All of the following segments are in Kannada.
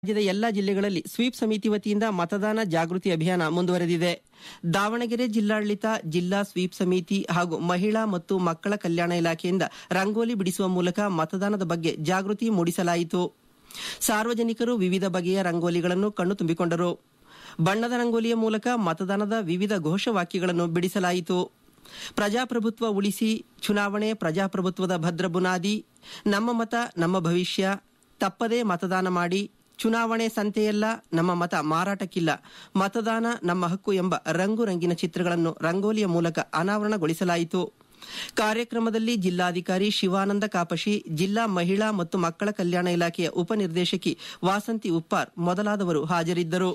ರಾಜ್ಯದ ಎಲ್ಲಾ ಜಿಲ್ಲೆಗಳಲ್ಲಿ ಸ್ವೀಪ್ ಸಮಿತಿ ವತಿಯಿಂದ ಮತದಾನ ಜಾಗೃತಿ ಅಭಿಯಾನ ಮುಂದುವರೆದಿದೆ ದಾವಣಗೆರೆ ಜಿಲ್ಲಾಡಳಿತ ಜಿಲ್ಲಾ ಸ್ವೀಪ್ ಸಮಿತಿ ಹಾಗೂ ಮಹಿಳಾ ಮತ್ತು ಮಕ್ಕಳ ಕಲ್ಯಾಣ ಇಲಾಖೆಯಿಂದ ರಂಗೋಲಿ ಬಿಡಿಸುವ ಮೂಲಕ ಮತದಾನದ ಬಗ್ಗೆ ಜಾಗೃತಿ ಮೂಡಿಸಲಾಯಿತು ಸಾರ್ವಜನಿಕರು ವಿವಿಧ ಬಗೆಯ ರಂಗೋಲಿಗಳನ್ನು ಕಣ್ಣು ತುಂಬಿಕೊಂಡರು ಬಣ್ಣದ ರಂಗೋಲಿಯ ಮೂಲಕ ಮತದಾನದ ವಿವಿಧ ಘೋಷವಾಕ್ಯಗಳನ್ನು ಬಿಡಿಸಲಾಯಿತು ಪ್ರಜಾಪ್ರಭುತ್ವ ಉಳಿಸಿ ಚುನಾವಣೆ ಪ್ರಜಾಪ್ರಭುತ್ವದ ಭದ್ರ ಬುನಾದಿ ನಮ್ಮ ಮತ ನಮ್ಮ ಭವಿಷ್ಯ ತಪ್ಪದೇ ಮತದಾನ ಮಾಡಿ ಚುನಾವಣೆ ಸಂತೆಯಲ್ಲ ನಮ್ಮ ಮತ ಮಾರಾಟಕ್ಕಿಲ್ಲ ಮತದಾನ ನಮ್ಮ ಹಕ್ಕು ಎಂಬ ರಂಗು ರಂಗಿನ ಚಿತ್ರಗಳನ್ನು ರಂಗೋಲಿಯ ಮೂಲಕ ಅನಾವರಣಗೊಳಿಸಲಾಯಿತು ಕಾರ್ಯಕ್ರಮದಲ್ಲಿ ಜಿಲ್ಲಾಧಿಕಾರಿ ಶಿವಾನಂದ ಕಾಪಶಿ ಜಿಲ್ಲಾ ಮಹಿಳಾ ಮತ್ತು ಮಕ್ಕಳ ಕಲ್ಯಾಣ ಇಲಾಖೆಯ ಉಪನಿರ್ದೇಶಕಿ ವಾಸಂತಿ ಉಪ್ಪಾರ್ ಮೊದಲಾದವರು ಹಾಜರಿದ್ದರು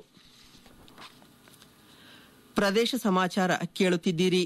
ಪ್ರದೇಶ ಸಮಾಚಾರ ಕೇಳುತ್ತಿದ್ದೀರಿ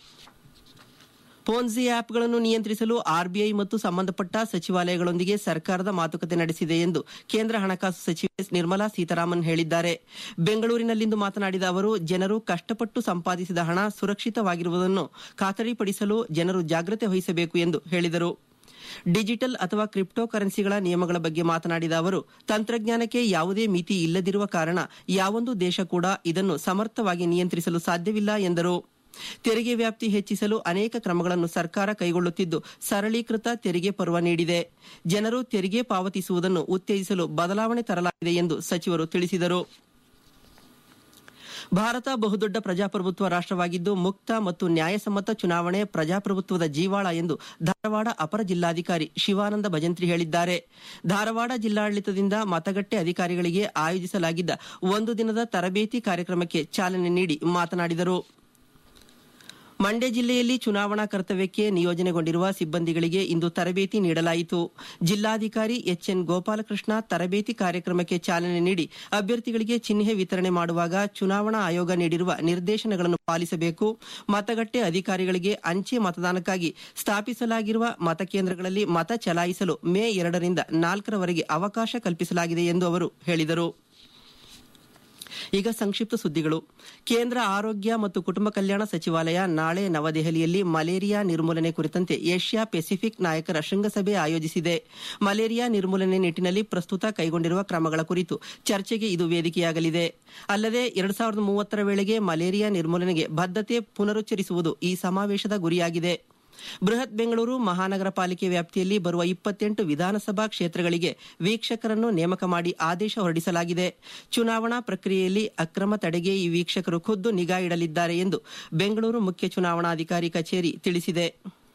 ಪೋನ್ಜಿ ಆ್ಯಪ್ಗಳನ್ನು ನಿಯಂತ್ರಿಸಲು ಆರ್ಬಿಐ ಮತ್ತು ಸಂಬಂಧಪಟ್ಟ ಸಚಿವಾಲಯಗಳೊಂದಿಗೆ ಸರ್ಕಾರದ ಮಾತುಕತೆ ನಡೆಸಿದೆ ಎಂದು ಕೇಂದ್ರ ಹಣಕಾಸು ಸಚಿವೆ ನಿರ್ಮಲಾ ಸೀತಾರಾಮನ್ ಹೇಳಿದ್ದಾರೆ ಬೆಂಗಳೂರಿನಲ್ಲಿಂದು ಮಾತನಾಡಿದ ಅವರು ಜನರು ಕಷ್ಟಪಟ್ಟು ಸಂಪಾದಿಸಿದ ಹಣ ಸುರಕ್ಷಿತವಾಗಿರುವುದನ್ನು ಖಾತರಿಪಡಿಸಲು ಜನರು ಜಾಗ್ರತೆ ವಹಿಸಬೇಕು ಎಂದು ಹೇಳಿದರು ಡಿಜಿಟಲ್ ಅಥವಾ ಕ್ರಿಪ್ಟೋ ಕರೆನ್ಸಿಗಳ ನಿಯಮಗಳ ಬಗ್ಗೆ ಮಾತನಾಡಿದ ಅವರು ತಂತ್ರಜ್ಞಾನಕ್ಕೆ ಯಾವುದೇ ಮಿತಿ ಇಲ್ಲದಿರುವ ಕಾರಣ ಯಾವೊಂದು ದೇಶ ಕೂಡ ಇದನ್ನು ಸಮರ್ಥವಾಗಿ ನಿಯಂತ್ರಿಸಲು ಸಾಧ್ಯವಿಲ್ಲ ಎಂದರು ತೆರಿಗೆ ವ್ಯಾಪ್ತಿ ಹೆಚ್ಚಿಸಲು ಅನೇಕ ಕ್ರಮಗಳನ್ನು ಸರ್ಕಾರ ಕೈಗೊಳ್ಳುತ್ತಿದ್ದು ಸರಳೀಕೃತ ತೆರಿಗೆ ಪರ್ವ ನೀಡಿದೆ ಜನರು ತೆರಿಗೆ ಪಾವತಿಸುವುದನ್ನು ಉತ್ತೇಜಿಸಲು ಬದಲಾವಣೆ ತರಲಾಗಿದೆ ಎಂದು ಸಚಿವರು ತಿಳಿಸಿದರು ಭಾರತ ಬಹುದೊಡ್ಡ ಪ್ರಜಾಪ್ರಭುತ್ವ ರಾಷ್ಟವಾಗಿದ್ದು ಮುಕ್ತ ಮತ್ತು ನ್ಯಾಯಸಮ್ಮತ ಚುನಾವಣೆ ಪ್ರಜಾಪ್ರಭುತ್ವದ ಜೀವಾಳ ಎಂದು ಧಾರವಾಡ ಅಪರ ಜಿಲ್ಲಾಧಿಕಾರಿ ಶಿವಾನಂದ ಭಜಂತ್ರಿ ಹೇಳಿದ್ದಾರೆ ಧಾರವಾಡ ಜಿಲ್ಲಾಡಳಿತದಿಂದ ಮತಗಟ್ಟೆ ಅಧಿಕಾರಿಗಳಿಗೆ ಆಯೋಜಿಸಲಾಗಿದ್ದ ಒಂದು ದಿನದ ತರಬೇತಿ ಕಾರ್ಯಕ್ರಮಕ್ಕೆ ಚಾಲನೆ ನೀಡಿ ಮಾತನಾಡಿದರು ಮಂಡ್ಯ ಜಿಲ್ಲೆಯಲ್ಲಿ ಚುನಾವಣಾ ಕರ್ತವ್ಯಕ್ಕೆ ನಿಯೋಜನೆಗೊಂಡಿರುವ ಸಿಬ್ಬಂದಿಗಳಿಗೆ ಇಂದು ತರಬೇತಿ ನೀಡಲಾಯಿತು ಜಿಲ್ಲಾಧಿಕಾರಿ ಎಚ್ಎನ್ ಗೋಪಾಲಕೃಷ್ಣ ತರಬೇತಿ ಕಾರ್ಯಕ್ರಮಕ್ಕೆ ಚಾಲನೆ ನೀಡಿ ಅಭ್ಯರ್ಥಿಗಳಿಗೆ ಚಿಹ್ನೆ ವಿತರಣೆ ಮಾಡುವಾಗ ಚುನಾವಣಾ ಆಯೋಗ ನೀಡಿರುವ ನಿರ್ದೇಶನಗಳನ್ನು ಪಾಲಿಸಬೇಕು ಮತಗಟ್ಟೆ ಅಧಿಕಾರಿಗಳಿಗೆ ಅಂಚೆ ಮತದಾನಕ್ಕಾಗಿ ಸ್ಥಾಪಿಸಲಾಗಿರುವ ಮತಕೇಂದ್ರಗಳಲ್ಲಿ ಮತ ಚಲಾಯಿಸಲು ಮೇ ಎರಡರಿಂದ ನಾಲ್ಕರವರೆಗೆ ಅವಕಾಶ ಕಲ್ಪಿಸಲಾಗಿದೆ ಎಂದು ಅವರು ಹೇಳಿದರು ಈಗ ಸಂಕ್ಷಿಪ್ತ ಸುದ್ದಿಗಳು ಕೇಂದ್ರ ಆರೋಗ್ಯ ಮತ್ತು ಕುಟುಂಬ ಕಲ್ಯಾಣ ಸಚಿವಾಲಯ ನಾಳೆ ನವದೆಹಲಿಯಲ್ಲಿ ಮಲೇರಿಯಾ ನಿರ್ಮೂಲನೆ ಕುರಿತಂತೆ ಏಷ್ಯಾ ಪೆಸಿಫಿಕ್ ನಾಯಕರ ಶೃಂಗಸಭೆ ಆಯೋಜಿಸಿದೆ ಮಲೇರಿಯಾ ನಿರ್ಮೂಲನೆ ನಿಟ್ಟಿನಲ್ಲಿ ಪ್ರಸ್ತುತ ಕೈಗೊಂಡಿರುವ ಕ್ರಮಗಳ ಕುರಿತು ಚರ್ಚೆಗೆ ಇದು ವೇದಿಕೆಯಾಗಲಿದೆ ಅಲ್ಲದೆ ಎರಡ್ ಸಾವಿರದ ಮೂವತ್ತರ ವೇಳೆಗೆ ಮಲೇರಿಯಾ ನಿರ್ಮೂಲನೆಗೆ ಬದ್ಧತೆ ಪುನರುಚ್ಚರಿಸುವುದು ಈ ಸಮಾವೇಶದ ಗುರಿಯಾಗಿದೆ ಬೃಹತ್ ಬೆಂಗಳೂರು ಮಹಾನಗರ ಪಾಲಿಕೆ ವ್ಯಾಪ್ತಿಯಲ್ಲಿ ಬರುವ ಇಪ್ಪತ್ತೆಂಟು ವಿಧಾನಸಭಾ ಕ್ಷೇತ್ರಗಳಿಗೆ ವೀಕ್ಷಕರನ್ನು ನೇಮಕ ಮಾಡಿ ಆದೇಶ ಹೊರಡಿಸಲಾಗಿದೆ ಚುನಾವಣಾ ಪ್ರಕ್ರಿಯೆಯಲ್ಲಿ ಅಕ್ರಮ ತಡೆಗೆ ಈ ವೀಕ್ಷಕರು ಖುದ್ದು ನಿಗಾ ಇಡಲಿದ್ದಾರೆ ಎಂದು ಬೆಂಗಳೂರು ಮುಖ್ಯ ಚುನಾವಣಾಧಿಕಾರಿ ಕಚೇರಿ ತಿಳಿಸಿದೆ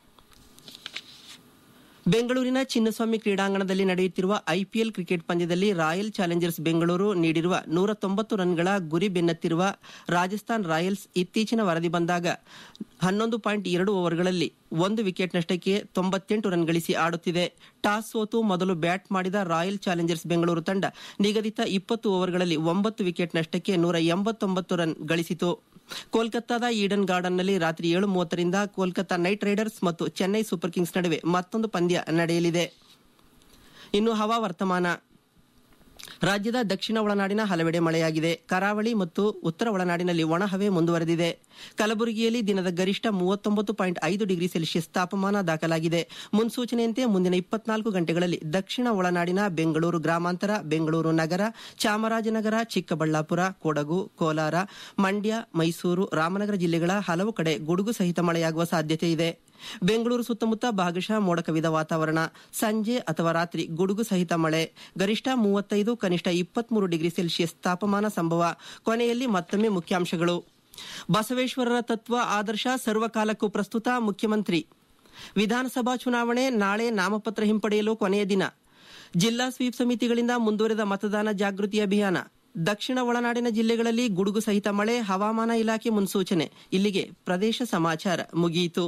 ಬೆಂಗಳೂರಿನ ಚಿನ್ನಸ್ವಾಮಿ ಕ್ರೀಡಾಂಗಣದಲ್ಲಿ ನಡೆಯುತ್ತಿರುವ ಐಪಿಎಲ್ ಕ್ರಿಕೆಟ್ ಪಂದ್ಯದಲ್ಲಿ ರಾಯಲ್ ಚಾಲೆಂಜರ್ಸ್ ಬೆಂಗಳೂರು ನೀಡಿರುವ ನೂರ ತೊಂಬತ್ತು ರನ್ಗಳ ಗುರಿ ಬೆನ್ನತ್ತಿರುವ ರಾಜಸ್ಥಾನ್ ರಾಯಲ್ಸ್ ಇತ್ತೀಚಿನ ವರದಿ ಬಂದಾಗ ಹನ್ನೊಂದು ಪಾಯಿಂಟ್ ಎರಡು ಓವರ್ಗಳಲ್ಲಿ ಒಂದು ವಿಕೆಟ್ ನಷ್ಟಕ್ಕೆ ತೊಂಬತ್ತೆಂಟು ರನ್ ಗಳಿಸಿ ಆಡುತ್ತಿದೆ ಟಾಸ್ ಸೋತು ಮೊದಲು ಬ್ಯಾಟ್ ಮಾಡಿದ ರಾಯಲ್ ಚಾಲೆಂಜರ್ಸ್ ಬೆಂಗಳೂರು ತಂಡ ನಿಗದಿತ ಇಪ್ಪತ್ತು ಓವರ್ಗಳಲ್ಲಿ ಒಂಬತ್ತು ವಿಕೆಟ್ ನಷ್ಟಕ್ಕೆ ನೂರ ಎಂಬತ್ತೊಂಬತ್ತು ರನ್ ಗಳಿಸಿತು ಕೋಲ್ಕತ್ತಾದ ಈಡನ್ ಗಾರ್ಡನ್ನಲ್ಲಿ ರಾತ್ರಿ ಏಳು ಮೂವತ್ತರಿಂದ ಕೋಲ್ಕತ್ತಾ ನೈಟ್ ರೈಡರ್ಸ್ ಮತ್ತು ಚೆನ್ನೈ ಸೂಪರ್ ಕಿಂಗ್ಸ್ ನಡುವೆ ಮತ್ತೊಂದು ಪಂದ್ಯ ನಡೆಯಲಿದೆ ಇನ್ನು ಹವಾ ವರ್ತಮಾನ ರಾಜ್ಯದ ದಕ್ಷಿಣ ಒಳನಾಡಿನ ಹಲವೆಡೆ ಮಳೆಯಾಗಿದೆ ಕರಾವಳಿ ಮತ್ತು ಉತ್ತರ ಒಳನಾಡಿನಲ್ಲಿ ಒಣಹವೆ ಮುಂದುವರೆದಿದೆ ಕಲಬುರಗಿಯಲ್ಲಿ ದಿನದ ಗರಿಷ್ಠ ಮೂವತ್ತೊಂಬತ್ತು ಪಾಯಿಂಟ್ ಐದು ಡಿಗ್ರಿ ಸೆಲ್ಸಿಯಸ್ ತಾಪಮಾನ ದಾಖಲಾಗಿದೆ ಮುನ್ಸೂಚನೆಯಂತೆ ಮುಂದಿನ ಇಪ್ಪತ್ನಾಲ್ಕು ಗಂಟೆಗಳಲ್ಲಿ ದಕ್ಷಿಣ ಒಳನಾಡಿನ ಬೆಂಗಳೂರು ಗ್ರಾಮಾಂತರ ಬೆಂಗಳೂರು ನಗರ ಚಾಮರಾಜನಗರ ಚಿಕ್ಕಬಳ್ಳಾಪುರ ಕೊಡಗು ಕೋಲಾರ ಮಂಡ್ಯ ಮೈಸೂರು ರಾಮನಗರ ಜಿಲ್ಲೆಗಳ ಹಲವು ಕಡೆ ಗುಡುಗು ಸಹಿತ ಮಳೆಯಾಗುವ ಸಾಧ್ಯತೆ ಇದೆ ಬೆಂಗಳೂರು ಸುತ್ತಮುತ್ತ ಭಾಗಶಃ ಮೋಡ ಕವಿದ ವಾತಾವರಣ ಸಂಜೆ ಅಥವಾ ರಾತ್ರಿ ಗುಡುಗು ಸಹಿತ ಮಳೆ ಗರಿಷ್ಠ ಮೂವತ್ತೈದು ಕನಿಷ್ಠ ಇಪ್ಪತ್ಮೂರು ಡಿಗ್ರಿ ಸೆಲ್ಸಿಯಸ್ ತಾಪಮಾನ ಸಂಭವ ಕೊನೆಯಲ್ಲಿ ಮತ್ತೊಮ್ಮೆ ಮುಖ್ಯಾಂಶಗಳು ಬಸವೇಶ್ವರರ ತತ್ವ ಆದರ್ಶ ಸರ್ವಕಾಲಕ್ಕೂ ಪ್ರಸ್ತುತ ಮುಖ್ಯಮಂತ್ರಿ ವಿಧಾನಸಭಾ ಚುನಾವಣೆ ನಾಳೆ ನಾಮಪತ್ರ ಹಿಂಪಡೆಯಲು ಕೊನೆಯ ದಿನ ಜಿಲ್ಲಾ ಸ್ವೀಪ್ ಸಮಿತಿಗಳಿಂದ ಮುಂದುವರೆದ ಮತದಾನ ಜಾಗೃತಿ ಅಭಿಯಾನ ದಕ್ಷಿಣ ಒಳನಾಡಿನ ಜಿಲ್ಲೆಗಳಲ್ಲಿ ಗುಡುಗು ಸಹಿತ ಮಳೆ ಹವಾಮಾನ ಇಲಾಖೆ ಮುನ್ಸೂಚನೆ ಇಲ್ಲಿಗೆ ಪ್ರದೇಶ ಸಮಾಚಾರ ಮುಗಿಯಿತು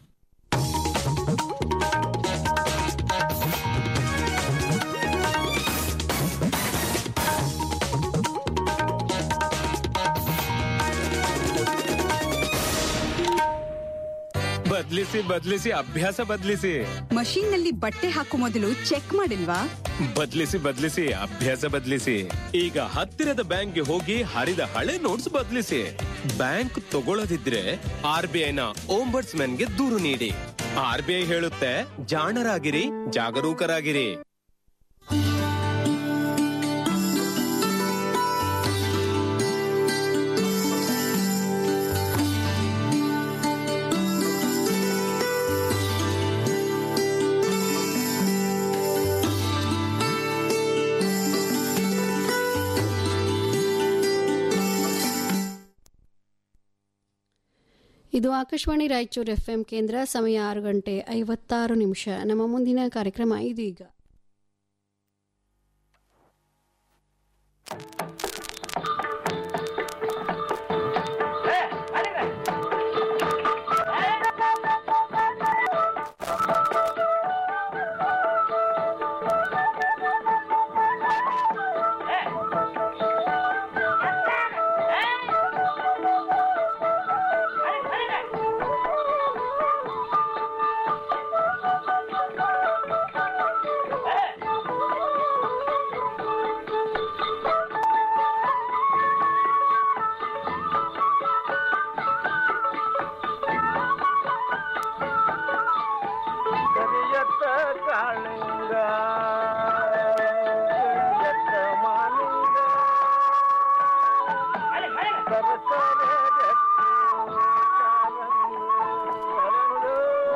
ಬದ್ಲಿಸಿ ಬದ್ಲಿಸಿ ಅಭ್ಯಾಸ ಬದ್ಲಿಸಿ ಮಷೀನ್ ನಲ್ಲಿ ಬಟ್ಟೆ ಹಾಕೋ ಮೊದಲು ಚೆಕ್ ಮಾಡಿಲ್ವಾ ಬದ್ಲಿಸಿ ಬದ್ಲಿಸಿ ಅಭ್ಯಾಸ ಬದ್ಲಿಸಿ ಈಗ ಹತ್ತಿರದ ಬ್ಯಾಂಕ್ಗೆ ಹೋಗಿ ಹರಿದ ಹಳೆ ನೋಟ್ಸ್ ಬದ್ಲಿಸಿ ಬ್ಯಾಂಕ್ ತಗೊಳ್ಳದಿದ್ರೆ ಆರ್ ಬಿ ಐನ ಗೆ ದೂರು ನೀಡಿ ಆರ್ ಬಿ ಐ ಹೇಳುತ್ತೆ ಜಾಣರಾಗಿರಿ ಜಾಗರೂಕರಾಗಿರಿ ಇದು ಆಕಾಶವಾಣಿ ರಾಯಚೂರು ಎಫ್ಎಂ ಕೇಂದ್ರ ಸಮಯ ಆರು ಗಂಟೆ ಐವತ್ತಾರು ನಿಮಿಷ ನಮ್ಮ ಮುಂದಿನ ಕಾರ್ಯಕ್ರಮ ಇದೀಗ ಕರಿಯತ್ತ ಕಾಳಿಂಗ ಕರಿಯತ್ತ ಮಾಲಿಂಗ ಸರಸರ ಗಟ್ಟಿ ಕಾಲಂದು ಹರಳು.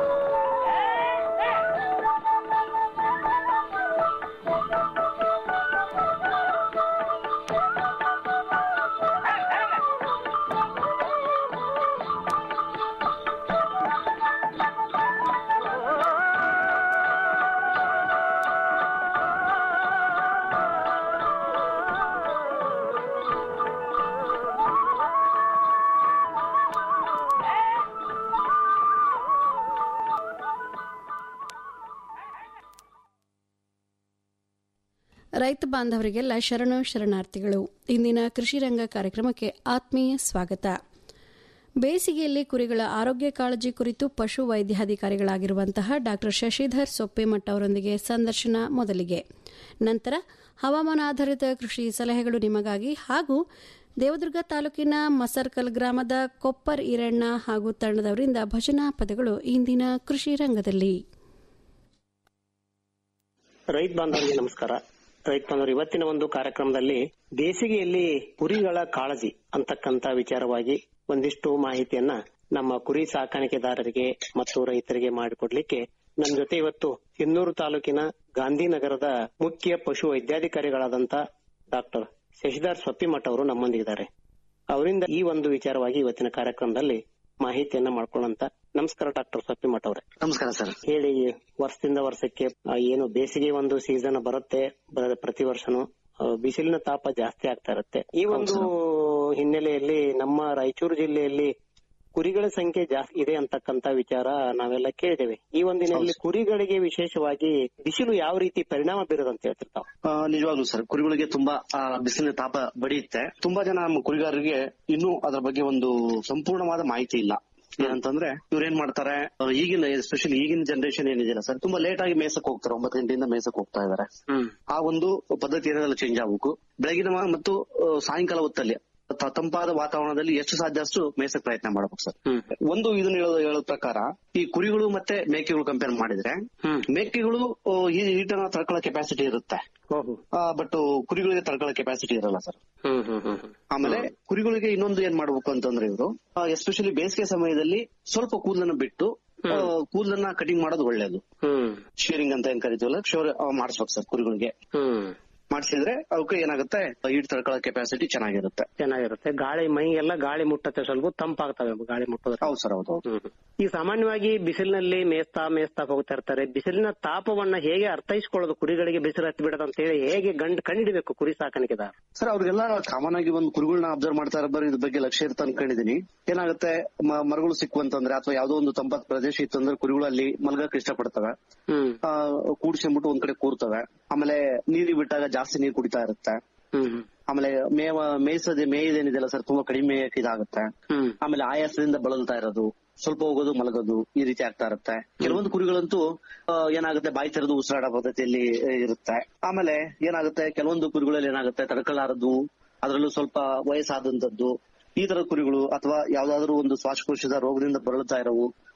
ರೈತ ಬಾಂಧವರಿಗೆಲ್ಲ ಶರಣು ಶರಣಾರ್ಥಿಗಳು ಇಂದಿನ ಕೃಷಿ ರಂಗ ಕಾರ್ಯಕ್ರಮಕ್ಕೆ ಆತ್ಮೀಯ ಸ್ವಾಗತ ಬೇಸಿಗೆಯಲ್ಲಿ ಕುರಿಗಳ ಆರೋಗ್ಯ ಕಾಳಜಿ ಕುರಿತು ಪಶು ವೈದ್ಯಾಧಿಕಾರಿಗಳಾಗಿರುವಂತಹ ಡಾಕ್ಟರ್ ಶಶಿಧರ್ ಸೊಪ್ಪೆಮಠ ಅವರೊಂದಿಗೆ ಸಂದರ್ಶನ ಮೊದಲಿಗೆ ನಂತರ ಹವಾಮಾನ ಆಧಾರಿತ ಕೃಷಿ ಸಲಹೆಗಳು ನಿಮಗಾಗಿ ಹಾಗೂ ದೇವದುರ್ಗ ತಾಲೂಕಿನ ಮಸರ್ಕಲ್ ಗ್ರಾಮದ ಕೊಪ್ಪರ್ ಈರಣ್ಣ ಹಾಗೂ ತಂಡದವರಿಂದ ಭಜನಾ ಪದಗಳು ಇಂದಿನ ಕೃಷಿ ರಂಗದಲ್ಲಿ ರೈತ ಬಾಂಧವರಿಗೆ ನಮಸ್ಕಾರ ರೈತ ಬಾಂಧವರು ಇವತ್ತಿನ ಒಂದು ಕಾರ್ಯಕ್ರಮದಲ್ಲಿ ಬೇಸಿಗೆಯಲ್ಲಿ ಕುರಿಗಳ ಕಾಳಜಿ ಅಂತಕ್ಕಂತ ವಿಚಾರವಾಗಿ ಒಂದಿಷ್ಟು ಮಾಹಿತಿಯನ್ನ ನಮ್ಮ ಕುರಿ ಸಾಕಾಣಿಕೆದಾರರಿಗೆ ಮತ್ತು ರೈತರಿಗೆ ಮಾಡಿಕೊಡ್ಲಿಕ್ಕೆ ನಮ್ಮ ಜೊತೆ ಇವತ್ತು ಸಿನ್ನೂರು ತಾಲೂಕಿನ ಗಾಂಧಿನಗರದ ಮುಖ್ಯ ಪಶು ವೈದ್ಯಾಧಿಕಾರಿಗಳಾದಂತ ಡಾಕ್ಟರ್ ಶಶಿಧರ್ ಸೊಪ್ಪಿಮಠ ಅವರು ನಮ್ಮೊಂದಿಗಿದ್ದಾರೆ ಅವರಿಂದ ಈ ಒಂದು ವಿಚಾರವಾಗಿ ಇವತ್ತಿನ ಕಾರ್ಯಕ್ರಮದಲ್ಲಿ ಮಾಹಿತಿಯನ್ನ ಮಾಡ್ಕೊಳ್ಳೋಂತ ನಮಸ್ಕಾರ ಡಾಕ್ಟರ್ ಸೊಪ್ಪಿಮಠ ಅವರೇ ನಮಸ್ಕಾರ ಸರ್ ಹೇಳಿ ವರ್ಷದಿಂದ ವರ್ಷಕ್ಕೆ ಆ, ಏನು ಬೇಸಿಗೆ ಒಂದು ಸೀಸನ್ ಬರುತ್ತೆ ಬ- ಪ್ರತಿ ವರ್ಷನೂ ಆ, ಬಿಸಿಲಿನ ತಾಪ ಜಾಸ್ತಿ ಆಗ್ತಾ ಇರುತ್ತೆ ಈ ಒಂದು ಹಿನ್ನೆಲೆಯಲ್ಲಿ ನಮ್ಮ ರಾಯಚೂರು ಜಿಲ್ಲೆಯಲ್ಲಿ ಕುರಿಗಳ ಸಂಖ್ಯೆ ಜಾಸ್ತಿ ಇದೆ ಅಂತಕ್ಕಂತ ವಿಚಾರ ನಾವೆಲ್ಲ ಕೇಳಿದ್ದೇವೆ ಈ ಒಂದಿನಲ್ಲಿ ಕುರಿಗಳಿಗೆ ವಿಶೇಷವಾಗಿ ಬಿಸಿಲು ಯಾವ ರೀತಿ ಪರಿಣಾಮ ಬೀರೋದು ಅಂತ ಹೇಳ್ತಿರ್ತಾವ ಆ, ನಿಜವಾಗ್ಲೂ ಸರ್ ಕುರಿಗಳಿಗೆ ತುಂಬಾ ಆ, ಬಿಸಿಲಿನ ತಾಪ ಬಡಿಯುತ್ತೆ ತುಂಬಾ ಜನ ನಮ್ಮ ಕುರಿಗಾರರಿಗೆ ಇನ್ನೂ ಅದರ ಬಗ್ಗೆ ಒಂದು ಸಂಪೂರ್ಣವಾದ ಮಾಹಿತಿ ಇಲ್ಲ ಏನಂತಂದ್ರೆ ಇವ್ರು ಏನ್ ಮಾಡ್ತಾರೆ ಆ, ಈಗಿನ ಎಸ್ಪೆಷಲಿ ಈಗಿನ ಜನರೇಷನ್ ಏನಿದೆಯಲ್ಲ ಸರ್ ತುಂಬಾ ಲೇಟ್ ಆಗಿ ಮೇಸಕ್ ಹೋಗ್ತಾರೆ ಒಂಬತ್ತು ಗಂಟೆಯಿಂದ ಮೇಸಕ್ ಹೋಗ್ತಾ ಇದಾರೆ ಆ ಒಂದು ಪದ್ಧತಿ ಏನೆಲ್ಲ ಚೇಂಜ್ ಆಗ್ಬೇಕು ಬೆಳಗಿನ ಮ- ಮತ್ತು ಆ, ಸಾಯಂಕಾಲ ಹೊತ್ತಲ್ಲಿ ತ- ತಂಪಾದ ವಾತಾವರಣದಲ್ಲಿ ಎಷ್ಟು ಸಾಧ್ಯ ಅಷ್ಟು ಮೇಸಕ್ ಪ್ರಯತ್ನ ಮಾಡ್ಬೇಕು ಸರ್ ಒಂದು ಇದನ್ನ ಹೇಳೋ ಹೇಳೋ ಪ್ರಕಾರ ಈ ಕುರಿಗಳು ಮತ್ತೆ ಮೇಕೆಗಳು ಕಂಪೇರ್ ಮಾಡಿದ್ರೆ ಮೇಕೆಗಳು ಆ, ಈ ಹೀಟನ್ನ ತಡ್ಕೊಳ್ಳೋ ಕೆಪಾಸಿಟಿ ಇರುತ್ತೆ ಬಟ್ ಕುರಿಗಳಿಗೆ ತಡ್ಕೊಳ್ಳೋ ಕೆಪಾಸಿಟಿ ಇರಲ್ಲ ಸರ್ ಆಮೇಲೆ ಕುರಿಗಳಿಗೆ ಇನ್ನೊಂದು ಏನ್ ಮಾಡ್ಬೇಕು ಅಂತಂದ್ರೆ ಇವರು ಎಸ್ಪೆಷಲಿ ಬೇಸಿಗೆ ಸಮಯದಲ್ಲಿ ಸ್ವಲ್ಪ ಕೂದಲನ್ನ ಬಿಟ್ಟು ಆ, ಕೂದಲನ್ನ ಕಟಿಂಗ್ ಮಾಡೋದು ಒಳ್ಳೇದು ಶೇರಿಂಗ್ ಅಂತ ಏನ್ ಕರಿತೀವಲ್ಲ ಶೋರ್ ಮಾಡಿಸ್ಬೇಕು ಸರ್ ಕುರಿಗಳಿಗೆ ಮಾಡಿಸಿದ್ರೆ ಅವಕ್ಕೆ ಏನಾಗುತ್ತೆ ಹೀಟ್ ತಡ್ಕೊಳ್ಳೋ ಕೆಪಾಸಿಟಿ ಚೆನ್ನಾಗಿರುತ್ತೆ ಚೆನ್ನಾಗಿರುತ್ತೆ ಗಾಳಿ ಮೈ ಎಲ್ಲ ಗಾಳಿ ಮುಟ್ಟತ್ತೆ ಸ್ವಲ್ಪ ತಂಪಾಗ್ತವೆ ಗಾಳಿ ಮುಟ್ಟೋದ್ರೆ ಹೌದು ಸರ್ ಹೌದು ಈ ಸಾಮಾನ್ಯವಾಗಿ ಬಿಸಿಲಿನಲ್ಲಿ ಮೇಸ್ತಾ ಮೇಸ್ತಾ ಹೋಗ್ತಾ ಇರ್ತಾರೆ ಬಿಸಿಲಿನ ತಾಪವನ್ನ ಹೇಗೆ ಅರ್ಥೈಸ್ಕೊಳ್ಳೋದು ಕುರಿಗಳಿಗೆ ಬಿಸಿಲು ಹತ್ತಿ ಬಿಡೋದು ಅಂತ ಹೇಳಿ ಹೇಗೆ ಗಂಡ್ ಕಂಡಿಡಿಬೇಕು ಕುರಿ ಸಾಕಾಣಿಕೆದಾರ ಸರ್ ಅವ್ರಿಗೆಲ್ಲ ಕಾಮನ್ ಆಗಿ ಒಂದು ಕುರಿಗಳನ್ನ ಅಬ್ಸರ್ವ್ ಮಾಡ್ತಾ ಇರೋ ಇದ್ರ ಬಗ್ಗೆ ಲಕ್ಷ್ಯ ಇರುತ್ತೆ ಅನ್ಕೊಂಡಿದೀನಿ ಏನಾಗುತ್ತೆ ಮ- ಮರಗಳು ಸಿಕ್ಕುವಂತಂದ್ರೆ ಅಥವಾ ಯಾವ್ದೋ ಒಂದು ತಂಪಾದ ಪ್ರದೇಶ ಇತ್ತು ಅಂದ್ರೆ ಕುರಿಗಳು ಅಲ್ಲಿ ಮಲ್ಗಕ್ಕೆ ಇಷ್ಟಪಡ್ತವೆ ಆ, ಕೂಡ್ಸ್ಕೊಂಡ್ಬಿಟ್ಟು ಒಂದ್ ಕಡೆ ಕೂರ್ತವೆ ಆಮೇಲೆ ನೀರಿಗೆ ಬಿಟ್ಟಾಗ ಜಾಸ್ತಿ ನೀರು ಕುಡಿತಾ ಇರುತ್ತೆ ಆಮೇಲೆ ಮೇವ ಮೇಯ್ಸೋದೇ ಮೇಯ್ದೇನಿದೆಯಲ್ಲ ಸರ್ ತುಂಬಾ ಕಡಿಮೆ ಇದಾಗುತ್ತೆ ಆಮೇಲೆ ಆಯಾಸದಿಂದ ಬಳಲ್ತಾ ಇರೋದು ಸ್ವಲ್ಪ ಹೋಗೋದು ಮಲಗೋದು ಈ ರೀತಿ ಆಗ್ತಾ ಇರುತ್ತೆ ಕೆಲವೊಂದು ಕುರಿಗಳಂತೂ ಆ, ಏನಾಗುತ್ತೆ ಬಾಯಿ ತೆರೆದು ಉಸಿರಾಡೋ ಪದ್ಧತಿಯಲ್ಲಿ ಆ, ಇರುತ್ತೆ ಆಮೇಲೆ ಏನಾಗುತ್ತೆ ಕೆಲವೊಂದು ಕುರಿಗಳಲ್ಲಿ ಏನಾಗುತ್ತೆ ತಡ್ಕೊಳ್ಳಾರದು ಅದರಲ್ಲೂ ಸ್ವಲ್ಪ ವಯಸ್ಸಾದಂತದ್ದು ಈ ತರದ ಕುರಿಗಳು ಅಥವಾ ಯಾವ್ದಾದ್ರು ಒಂದು ಶ್ವಾಸಕೋಶದ ರೋಗದಿಂದ ಬಳಲ್ತಾ ಇರೋವು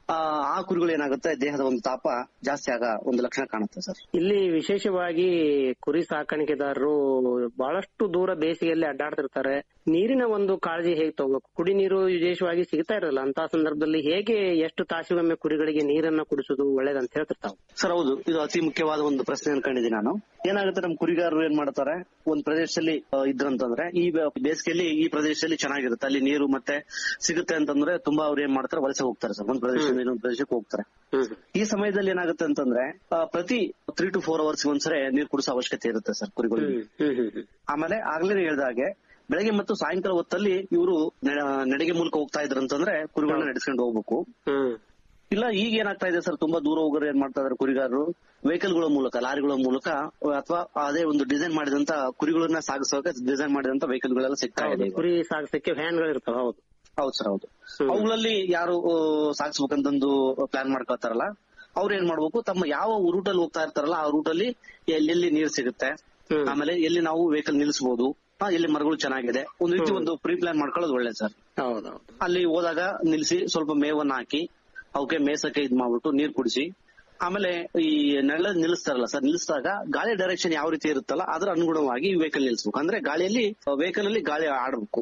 ಆ ಆ ಕುರಿಗಳು ಏನಾಗುತ್ತೆ ದೇಹದ ಒಂದು ತಾಪ ಜಾಸ್ತಿ ಆಗ ಒಂದು ಲಕ್ಷಣ ಕಾಣುತ್ತೆ ಸರ್ ಇಲ್ಲಿ ವಿಶೇಷವಾಗಿ ಕುರಿ ಸಾಕಾಣಿಕೆದಾರರು ಬಹಳಷ್ಟು ದೂರ ಬೇಸಿಗೆಯಲ್ಲಿ ಅಡ್ಡಾಡ್ತಿರ್ತಾರೆ ನೀರಿನ ಒಂದು ಕಾಳಜಿ ಹೇಗೆ ತಗೋಬೇಕು ಕುಡಿ ನೀರು ವಿಶೇಷವಾಗಿ ಸಿಗ್ತಾ ಇರಲ್ಲ ಅಂತ ಸಂದರ್ಭದಲ್ಲಿ ಹೇಗೆ ಎಷ್ಟು ತಾಸಿಗೊಮ್ಮೆ ಕುರಿಗಳಿಗೆ ನೀರನ್ನ ಕುಡಿಸೋದು ಒಳ್ಳೇದಂತ ಹೇಳ್ತಿರ್ತಾವ ಸರ್ ಹೌದು ಇದು ಅತಿ ಮುಖ್ಯವಾದ ಒಂದು ಪ್ರಶ್ನೆ ಅನ್ಕೊಂಡಿದ್ದೀನಿ ನಾನು ಏನಾಗುತ್ತೆ ನಮ್ಮ ಕುರಿಗಾರರು ಏನ್ ಮಾಡ್ತಾರೆ ಒಂದ್ ಪ್ರದೇಶದಲ್ಲಿ ಆ, ಇದ್ರಂತಂದ್ರೆ ಈ ಬ- ಬೇಸಿಗೆಯಲ್ಲಿ ಈ ಪ್ರದೇಶದಲ್ಲಿ ಚೆನ್ನಾಗಿರುತ್ತೆ ಅಲ್ಲಿ ನೀರು ಮತ್ತೆ ಸಿಗುತ್ತೆ ಅಂತಂದ್ರೆ ತುಂಬಾ ಅವ್ರು ಏನ್ ಮಾಡ್ತಾರೆ ವಲಸೆ ಹೋಗ್ತಾರೆ ಸರ್ ಒಂದ್ ಪ್ರದೇಶದಿಂದ ಇನ್ನೊಂದ್ ಪ್ರದೇಶಕ್ಕೆ ಹೋಗ್ತಾರೆ ಈ ಸಮಯದಲ್ಲಿ ಏನಾಗುತ್ತೆ ಅಂತಂದ್ರೆ ಆ, ಪ್ರತಿ ತ್ರೀ ಟು ಫೋರ್ ಅವರ್ಸ್ ಒಂದ್ಸರಿ ನೀರು ಕುಡಿಸೋ ಅವಶ್ಯಕತೆ ಇರುತ್ತೆ ಸರ್ ಕುರಿಗಳಿಗೆ ಆಮೇಲೆ ಆಗ್ಲೇ ಹೇಳ್ದಾಗೆ ಬೆಳಗ್ಗೆ ಮತ್ತು ಸಾಯಂಕಾಲ ಹೊತ್ತಲ್ಲಿ ಇವರು ನಡಿಗೆ ಮೂಲಕ ಹೋಗ್ತಾ ಇದ್ರು ಅಂತಂದ್ರೆ ಕುರಿಗಳನ್ನ ನಡೆಸ್ಕೊಂಡು ಹೋಗ್ಬೇಕು ಇಲ್ಲ ಈಗ ಏನಾಗ್ತಾ ಇದೆ ಸರ್ ತುಂಬಾ ದೂರ ಹೋಗೋರು ಏನ್ ಮಾಡ್ತಾ ಇದಾರೆ ಕುರಿಗಾರರು ವೆಹಿಕಲ್ ಗಳ ಮೂಲಕ ಲಾರಿಗಳ ಮೂಲಕ ಅಥವಾ ಅದೇ ಒಂದು ಡಿಸೈನ್ ಮಾಡಿದಂತ ಕುರಿಗಳನ್ನ ಸಾಗಿಸೋಕೆ ಡಿಸೈನ್ ಮಾಡಿದಂತ ವೆಹಿಕಲ್ ಗಳೆಲ್ಲ ಸಿಗ್ತಾ ಇದೆ ಈಗ. ಕುರಿ ಸಾಗಿಸಕ್ಕೆ ವ್ಯಾನ್ ಗಳು ಇರ್ತಾವ ಹೌದು ಹೌದು ಸರ್ ಹೌದು ಅವುಗಳಲ್ಲಿ ಯಾರು ಆ, ಸಾಗಿಸ್ಬೇಕಂತಂದು ಪ್ಲಾನ್ ಮಾಡ್ಕೊತಾರಲ್ಲ ಅವ್ರು ಏನ್ ಮಾಡ್ಬೇಕು ತಮ್ಮ ಯಾವ ರೂಟ್ ಅಲ್ಲಿ ಹೋಗ್ತಾ ಇರ್ತಾರಲ್ಲ ಆ ರೂಟ್ ಅಲ್ಲಿ ಎಲ್ಲೆಲ್ಲಿ ನೀರ್ ಸಿಗುತ್ತೆ ಆಮೇಲೆ ಎಲ್ಲಿ ನಾವು ವೆಹಿಕಲ್ ನಿಲ್ಲಿಸಬಹುದು ಎಲ್ಲಿ ಮರಗಳು ಚೆನ್ನಾಗಿದೆ ಒಂದು ರೀತಿ ಒಂದು ಪ್ರೀ ಪ್ಲಾನ್ ಮಾಡ್ಕೊಳ್ಳೋದು ಒಳ್ಳೇದು ಸರ್ ಹೌದೌದು ಅಲ್ಲಿ ಹೋದಾಗ ನಿಲ್ಸಿ ಸ್ವಲ್ಪ ಮೇವನ್ನ ಹಾಕಿ ಅವಕ್ಕೆ ಮೇಸಕ್ಕೆ ಇದ್ ಮಾಡ್ಬಿಟ್ಟು ನೀರ್ ಕುಡಿಸಿ ಆಮೇಲೆ ಈ ನೆರಳ ನಿಲ್ಲಿಸ್ತಾರಲ್ಲ ಸರ್ ನಿಲ್ಲಿಸಿದಾಗ ಗಾಳಿ ಡೈರೆಕ್ಷನ್ ಯಾವ ರೀತಿ ಇರುತ್ತಲ್ಲ ಅದ್ರ ಅನುಗುಣವಾಗಿ ವೆಹಿಕಲ್ ನಿಲ್ಲಿಸ್ಬೇಕು ಅಂದ್ರೆ ಗಾಳಿಯಲ್ಲಿ ವೆಹಿಕಲ್ ಅಲ್ಲಿ ಗಾಳಿ ಆಡ್ಬೇಕು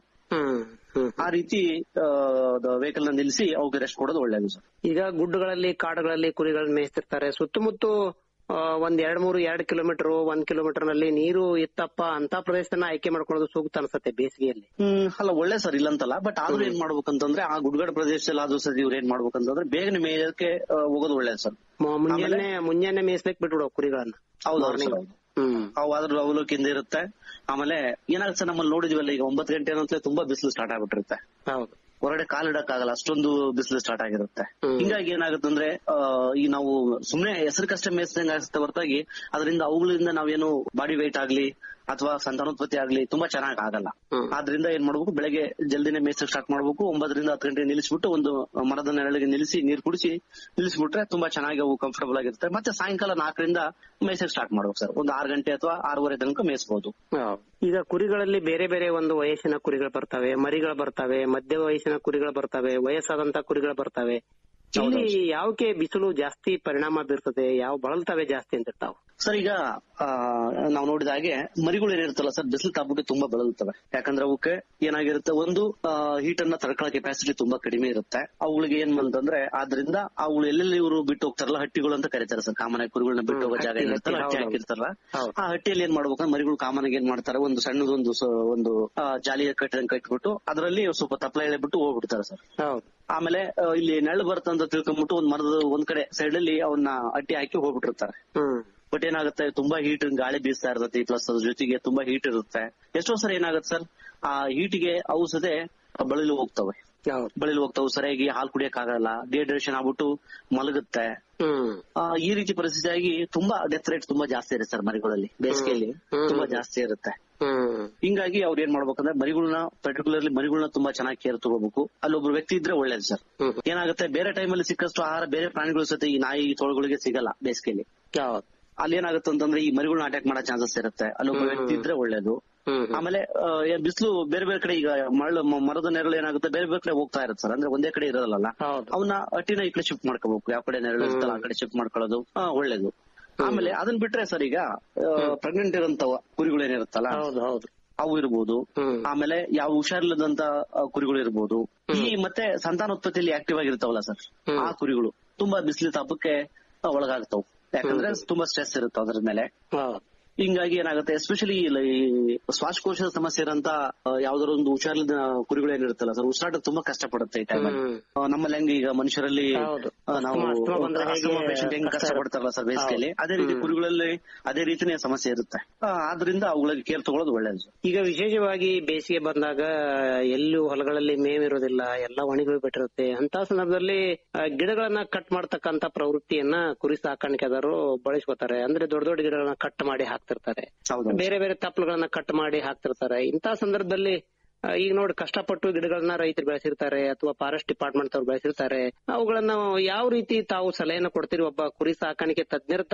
ಆ ರೀತಿ ವೆಹಿಕಲ್ ನ ನಿಲ್ಲಿಸಿ ಅವಕ್ಕೆ ರೆಸ್ಟ್ ಕೊಡೋದು ಒಳ್ಳೇದು ಸರ್ ಈಗ ಗುಡ್ಡಗಳಲ್ಲಿ ಕಾಡುಗಳಲ್ಲಿ ಕುರಿಗಳನ್ನ ಮೇಯಿಸ್ತಿರ್ತಾರೆ ಸುತ್ತಮುತ್ತ ಆ, ಒಂದ್ ಎರಡ್ ಮೂರು ಎರಡ್ ಕಿಲೋಮೀಟರ್ ಒಂದ್ ಕಿಲೋಮೀಟರ್ ನಲ್ಲಿ ನೀರು ಇತ್ತಪ್ಪ ಅಂತ ಪ್ರದೇಶನ ಆಯ್ಕೆ ಮಾಡ್ಕೊಳ್ಳೋದು ಸೂಕ್ತ ಅನ್ಸತ್ತೆ ಬೇಸಿಗೆಯಲ್ಲಿ ಹ್ಮ್ ಅಲ್ಲ ಒಳ್ಳೆ ಸರ್ ಇಲ್ಲಂತಲ್ಲ ಬಟ್ ಆದ್ರೂ ಏನ್ ಮಾಡ್ಬೇಕಂತಂದ್ರೆ ಆ ಗುಡ್ಗಡ ಪ್ರದೇಶದಲ್ಲಿ ಆದ್ರೂ ಸರ್ ಇವ್ರು ಏನ್ ಮಾಡ್ಬೇಕಂತಂದ್ರೆ ಬೇಗನೆ ಮೇಯಕ್ಕೆ ಆ, ಹೋಗೋದು ಒಳ್ಳೇದು ಸರ್ ಮ- ಮುಂಜಾನೆ ಮುಂಜಾನೆ ಮೇಯಿಸ್ಲಿಕ್ ಬಿಟ್ಬಿಡೋ ಕುರಿಗಳನ್ನ ಹೌದು Morning. ಹೌದು ಅವು ಅದ್ರ ಅವಲೋಕಿಂದ ಇರುತ್ತೆ ಆಮೇಲೆ ಏನಾಗುತ್ತೆ ಸರ್ ನಮ್ಮಲ್ಲಿ ನೋಡಿದ್ವಲ್ಲ ಈಗ ಒಂಬತ್ತು ಗಂಟೆ ಅನ್ನೋತ್ಲೆ ತುಂಬಾ ಬಿಸಿಲು ಸ್ಟಾರ್ಟ್ ಆಗ್ಬಿಟ್ಟಿರುತ್ತೆ ಹೌದು ಹೊರಗಡೆ ಕಾಲಿಡಕ್ಕಾಗಲ್ಲ ಅಷ್ಟೊಂದು ಬಿಸಿಲು ಸ್ಟಾರ್ಟ್ ಆಗಿರುತ್ತೆ ಹಿಂಗಾಗಿ ಏನಾಗುತ್ತೆ ಅಂದ್ರೆ ಆ, ಈ ನಾವು ಸುಮ್ನೆ ಹೆಸರುಕಷ್ಟೇ ಮೇಯಿಸಿದಂಗ ಆಗುತ್ತೆ ಹೊರತಾಗಿ ಅದರಿಂದ ಅವುಗಳಿಂದ ನಾವೇನು ಬಾಡಿ weight ಆಗ್ಲಿ ಅಥವಾ ಸಂತಾನೋತ್ಪತ್ತಿ ಆಗ್ಲಿ ತುಂಬಾ ಚೆನ್ನಾಗ್ ಆಗಲ್ಲ ಆದ್ರಿಂದ ಏನ್ ಮಾಡ್ಬೇಕು ಬೆಳಗ್ಗೆ ಜಲ್ದಿನೇ ಮೇಯ್ಸಕ್ ಸ್ಟಾರ್ಟ್ ಮಾಡ್ಬೇಕು ಒಂಬತ್ತರಿಂದ ಹತ್ತು ಗಂಟೆ ನಿಲ್ಲಿಸ್ಬಿಟ್ಟು ಒಂದು ಮರದ ನೆರಳಿಗೆ ನಿಲ್ಲಿಸಿ ನೀರ್ ಕುಡಿಸಿ ನಿಲ್ಲಿಸ್ಬಿಟ್ರೆ ತುಂಬಾ ಚೆನ್ನಾಗಿ ಅವು ಕಂಫರ್ಟಬಲ್ ಆಗಿರುತ್ತೆ ಮತ್ತೆ ಸಾಯಂಕಾಲ ನಾಲ್ಕರಿಂದ ಮೇಯ್ಸಕ್ ಸ್ಟಾರ್ಟ್ ಮಾಡ್ಬೇಕು ಸರ್ ಒಂದು ಆರು ಗಂಟೆ ಅಥವಾ ಆರೂವರೆ ತನಕ ಮೇಯಿಸಬಹುದು ಈಗ ಕುರಿಗಳಲ್ಲಿ ಬೇರೆ ಬೇರೆ ಒಂದು ವಯಸ್ಸಿನ ಕುರಿಗಳು ಬರ್ತವೆ ಮರಿಗಳು ಬರ್ತವೆ ಮಧ್ಯ ವಯಸ್ಸಿನ ಕುರಿಗಳು ಬರ್ತವೆ ವಯಸ್ಸಾದಂತ ಕುರಿಗಳು ಬರ್ತವೆ ಇಲ್ಲಿ ಯಾವಕ್ಕೆ ಬಿಸಿಲು ಜಾಸ್ತಿ ಪರಿಣಾಮ ಬೀರ್ತದೆ ಯಾವ ಬಳಲ್ತವೆ ಜಾಸ್ತಿ ಅಂತ ತಾವು ಸರ್ ಈಗ ಆ, ನಾವು ನೋಡಿದ ಹಾಗೆ ಮರಿಗಳು ಏನಿರುತ್ತಲ್ಲ ಸರ್ ಬಿಸಿಲು ತಾಪಕ್ಕೆ ತುಂಬಾ ಬಳಲುತ್ತವೆ ಯಾಕಂದ್ರೆ ಅವಕ್ಕೆ ಏನಾಗಿರುತ್ತೆ ಒಂದು ಹೀಟ್ ಅನ್ನ ತಡ್ಕೊಳ್ಳೋ ಕೆಪಾಸಿಟಿ ತುಂಬಾ ಕಡಿಮೆ ಇರುತ್ತೆ ಅವುಗಳಿಗೆ ಏನ್ ಬಂತಂದ್ರೆ ಆದ್ರಿಂದ ಅವುಗಳು ಎಲ್ಲೆಲ್ಲಿ ಇವರು ಬಿಟ್ಟು ಹೋಗ್ತಾರಲ್ಲ ಹಟ್ಟಿಗಳು ಅಂತ ಕರೀತಾರೆ ಸರ್ ಕಾಮನ ಕುರಿಗಳನ್ನ ಬಿಟ್ಟು ಹೋಗೋ ಜಾಗ ಏನಿರುತ್ತಲ್ಲ ಹಟ್ಟಿ ಹಾಕಿರ್ತಾರಲ್ಲ ಆ ಹಟ್ಟಿಯಲ್ಲಿ ಏನ್ ಮಾಡ್ಬೇಕಂದ್ರೆ ಮರಿಗಳು ಕಾಮನಾಗಿ ಏನ್ ಮಾಡ್ತಾರೆ ಒಂದು ಸಣ್ಣದೊಂದು ಸ- ಒಂದು ಆ, ಜಾಲಿಯ ಕಟ್ಟಿದಂಗ್ ಕಟ್ಬಿಟ್ಟು ಅದರಲ್ಲಿ ಸ್ವಲ್ಪ ತಪ್ಪಲ ಎಳೆಬಿಟ್ಟು ಹೋಗ್ಬಿಡ್ತಾರೆ ಸರ್ ಹೌದು ಆಮೇಲೆ ಆ, ಇಲ್ಲಿ ನೆರಳು ಬರ್ತಂತ ತಿಳ್ಕೊಂಡ್ಬಿಟ್ಟು ಒಂದ್ ಮರದ ಒಂದ್ ಕಡೆ ಸೈಡ್ ಅಲ್ಲಿ ಅವನ್ನ ಅಟ್ಟಿ ಹಾಕಿ ಹೋಗ್ಬಿಟ್ಟಿರ್ತಾರೆ ಹ್ಮ್ ಬಟ್ ಏನಾಗುತ್ತೆ ತುಂಬಾ ಹೀಟ್ ಗಾಳಿ ಬೀಸ್ತಾ ಇರ್ತೈತಿ ಪ್ಲಸ್ ಅದ್ರ ಜೊತೆಗೆ ತುಂಬಾ ಹೀಟ್ ಇರುತ್ತೆ ಎಷ್ಟೋ ಸರಿ ಏನಾಗುತ್ತೆ ಸರ್ ಆ ಹೀಟಿಗೆ ಔಷಧೆ ಬಳಲು ಹೋಗ್ತವೆ ಹೌದು ಬಳಲು ಹೋಗ್ತಾವೆ ಸರಿಯಾಗಿ ಹಾಲು ಕುಡಿಯಕ್ ಆಗಲ್ಲ ಡಿಹೈಡ್ರೇಷನ್ ಆಗ್ಬಿಟ್ಟು ಮಲಗುತ್ತೆ ಹ್ಮ್ ಆ, ಈ ರೀತಿ ಪರಿಸ್ಥಿತಿಯಾಗಿ ತುಂಬಾ ಡೆತ್ ರೇಟ್ ತುಂಬಾ ಜಾಸ್ತಿ ಇರುತ್ತೆ ಸರ್ ಮರಿಗಳಲ್ಲಿ ಬೇಸಿಗೆಯಲ್ಲಿ ತುಂಬಾ ಜಾಸ್ತಿ ಇರುತ್ತೆ ಹ್ಮ್ ಹಿಂಗಾಗಿ ಅವ್ರು ಏನ್ ಮಾಡ್ಬೇಕಂದ್ರೆ ಮರಿಗಳನ್ನ ಪರ್ಟಿಕ್ಯುಲರ್ಲಿ ಮರಿಗಳನ್ನ ತುಂಬಾ ಚೆನ್ನಾಗಿ ಕೇರ್ ತಗೋಬೇಕು ಅಲ್ಲೊಬ್ರು ವ್ಯಕ್ತಿ ಇದ್ರೆ ಒಳ್ಳೇದು ಸರ್ ಏನಾಗುತ್ತೆ ಬೇರೆ ಟೈಮಲ್ಲಿ ಸಿಕ್ಕಷ್ಟು ಆಹಾರ ಬೇರೆ ಪ್ರಾಣಿಗಳ ಜೊತೆ ಈ ನಾಯಿ ತೋಳುಗಳಿಗೆ ಸಿಗಲ್ಲ ಬೇಸಿಗೆಯಲ್ಲಿ ಹೌದು ಅಲ್ಲಿ ಏನಾಗುತ್ತೆ ಅಂತಂದ್ರೆ ಈ ಮರಿಗಳನ್ನ ಅಟ್ಯಾಕ್ ಮಾಡೋ ಚಾನ್ಸಸ್ ಇರುತ್ತೆ ಅಲ್ಲೊಬ್ಬ ವ್ಯಕ್ತಿ ಇದ್ರೆ ಒಳ್ಳೇದು ಆಮೇಲೆ ಆ, ಏನ್ ಬಿಸಿಲು ಬೇರೆ ಬೇರೆ ಕಡೆ ಈಗ ಮರಳು ಮ- ಮರದ ನೆರಳು ಏನಾಗುತ್ತೆ ಬೇರೆ ಬೇರೆ ಕಡೆ ಹೋಗ್ತಾ ಇರುತ್ತೆ ಸರ್ ಅಂದ್ರೆ ಒಂದೇ ಕಡೆ ಇರೋದಲ್ಲ ಹೌದು ಅವನ್ನ ಅಟ್ಟಿನ ಈ ಕಡೆ ಶಿಫ್ಟ್ ಮಾಡ್ಕೋಬೇಕು ಯಾವ ಕಡೆ ನೆರಳು ಇರುತ್ತಲ್ಲ ಆ ಕಡೆ ಶಿಫ್ಟ್ ಮಾಡ್ಕೊಳ್ಳೋದು ಆ, ಒಳ್ಳೇದು ಆಮೇಲೆ ಅದನ್ನ ಬಿಟ್ರೆ ಸರ್ ಈಗ ಪ್ರೆಗ್ನೆಂಟ್ ಇರೋಂತವ ಕುರಿಗಳು ಏನಿರುತ್ತಲ್ಲ ಹೌದು ಹೌದು ಅವು ಇರ್ಬೋದು ಆಮೇಲೆ ಯಾವ ಹುಷಾರಿಲ್ಲದಂತ ಆ, ಕುರಿಗಳು ಇರ್ಬೋದು ಈ ಮತ್ತೆ ಸಂತಾನೋತ್ಪತ್ತಿಯಲ್ಲಿ ಆಕ್ಟಿವ್ ಆಗಿರ್ತಾವಲ್ಲ ಸರ್ ಆ ಕುರಿಗಳು ತುಂಬಾ ಬಿಸಿಲು ತಾಪಕ್ಕೆ ಆ, ಒಳಗಾಗ್ತಾವ್ ಯಾಕಂದ್ರೆ ತುಂಬಾ ಸ್ಟ್ರೆಸ್ ಇರುತ್ತೆ ಅದ್ರ ಮೇಲೆ ಹೌದು ಹಿಂಗಾಗಿ ಏನಾಗುತ್ತೆ ಎಸ್ಪೆಷಲಿ ಈ ಶ್ವಾಸಕೋಶದ ಸಮಸ್ಯೆ ಇರೋಂತ ಆ, ಯಾವ್ದಾದ್ರು ಒಂದು ಹುಷಾರಿಲ್ಲದ ಕುರಿಗಳು ಏನಿರುತ್ತಲ್ಲ ಸರ್ ಉಸಿರಾಟ ತುಂಬಾ ಕಷ್ಟ ಪಡುತ್ತೆ ಈ ಟೈಮಲ್ಲಿ ನಮ್ಮಲ್ಲಿ ಹೆಂಗೆ ಈಗ ಮನುಷ್ಯರಲ್ಲಿ ಹೌದು. ಆ, ನಾವು ಅಸ್ತಮಾ- ಅಸ್ತಮಾ ಬಂದ್ರೆ ಹೇಗೆ ಪೇಷಂಟ್ ಹೆಂಗ್ ಕಷ್ಟ ಪಡ್ತಾರಲ್ಲ ಸರ್ ಬೇಸಿಗೆಯಲ್ಲಿ ಅದೇ ರೀತಿ ಕುರಿಗಳಲ್ಲಿ ಅದೇ ರೀತಿನೇ ಸಮಸ್ಯೆ ಇರುತ್ತೆ ಆ, ಆದ್ರಿಂದ ಅವುಗಳಿಗೆ ಕೇರ್ ತಗೊಳ್ಳೋದು ಒಳ್ಳೇದು ಈಗ ವಿಶೇಷವಾಗಿ ಬೇಸಿಗೆ ಬಂದಾಗ ಎಲ್ಲೂ ಹೊಲಗಳಲ್ಲಿ ಮೇವಿರೋದಿಲ್ಲ ಎಲ್ಲ ಒಣಗಿ ಬಿಟ್ಟಿರುತ್ತೆ ಅಂತ ಸಂದರ್ಭದಲ್ಲಿ ಆ, ಗಿಡಗಳನ್ನ ಕಟ್ ಮಾಡ್ತಕ್ಕಂತ ಪ್ರವೃತ್ತಿಯನ್ನ ಕುರಿ ಸಾಕಾಣಿಕೆದಾರರು ಬಳಸ್ಕೊತಾರೆ ಅಂದ್ರೆ ದೊಡ್ಡ ದೊಡ್ಡ ಗಿಡಗಳನ್ನ ಕಟ್ ಮಾಡಿ ಹಾಕ್ತಿರ್ತಾರೆ ಹೌದು ಬೇರೆ ಬೇರೆ ತಪ್ಪಲುಗಳನ್ನ ಕಟ್ ಮಾಡಿ ಹಾಕ್ತಿರ್ತಾರೆ ಇಂತ ಸಂದರ್ಭದಲ್ಲಿ ಆ, ಈಗ ನೋಡಿ ಕಷ್ಟಪಟ್ಟು ಗಿಡಗಳನ್ನ ರೈತರು ಬೆಳೆಸಿರ್ತಾರೆ ಅಥವಾ ಫಾರೆಸ್ಟ್ ಡಿಪಾರ್ಟ್ಮೆಂಟ್ ಅವ್ರು ಬೆಳೆಸಿರ್ತಾರೆ ಅವುಗಳನ್ನ ಯಾವ ರೀತಿ ತಾವು ಸಲಹೆಯನ್ನು ಕೊಡ್ತೀರಿ ಒಬ್ಬ ಕುರಿ ಸಾಕಾಣಿಕೆ ತಜ್ಞರು ತಾವು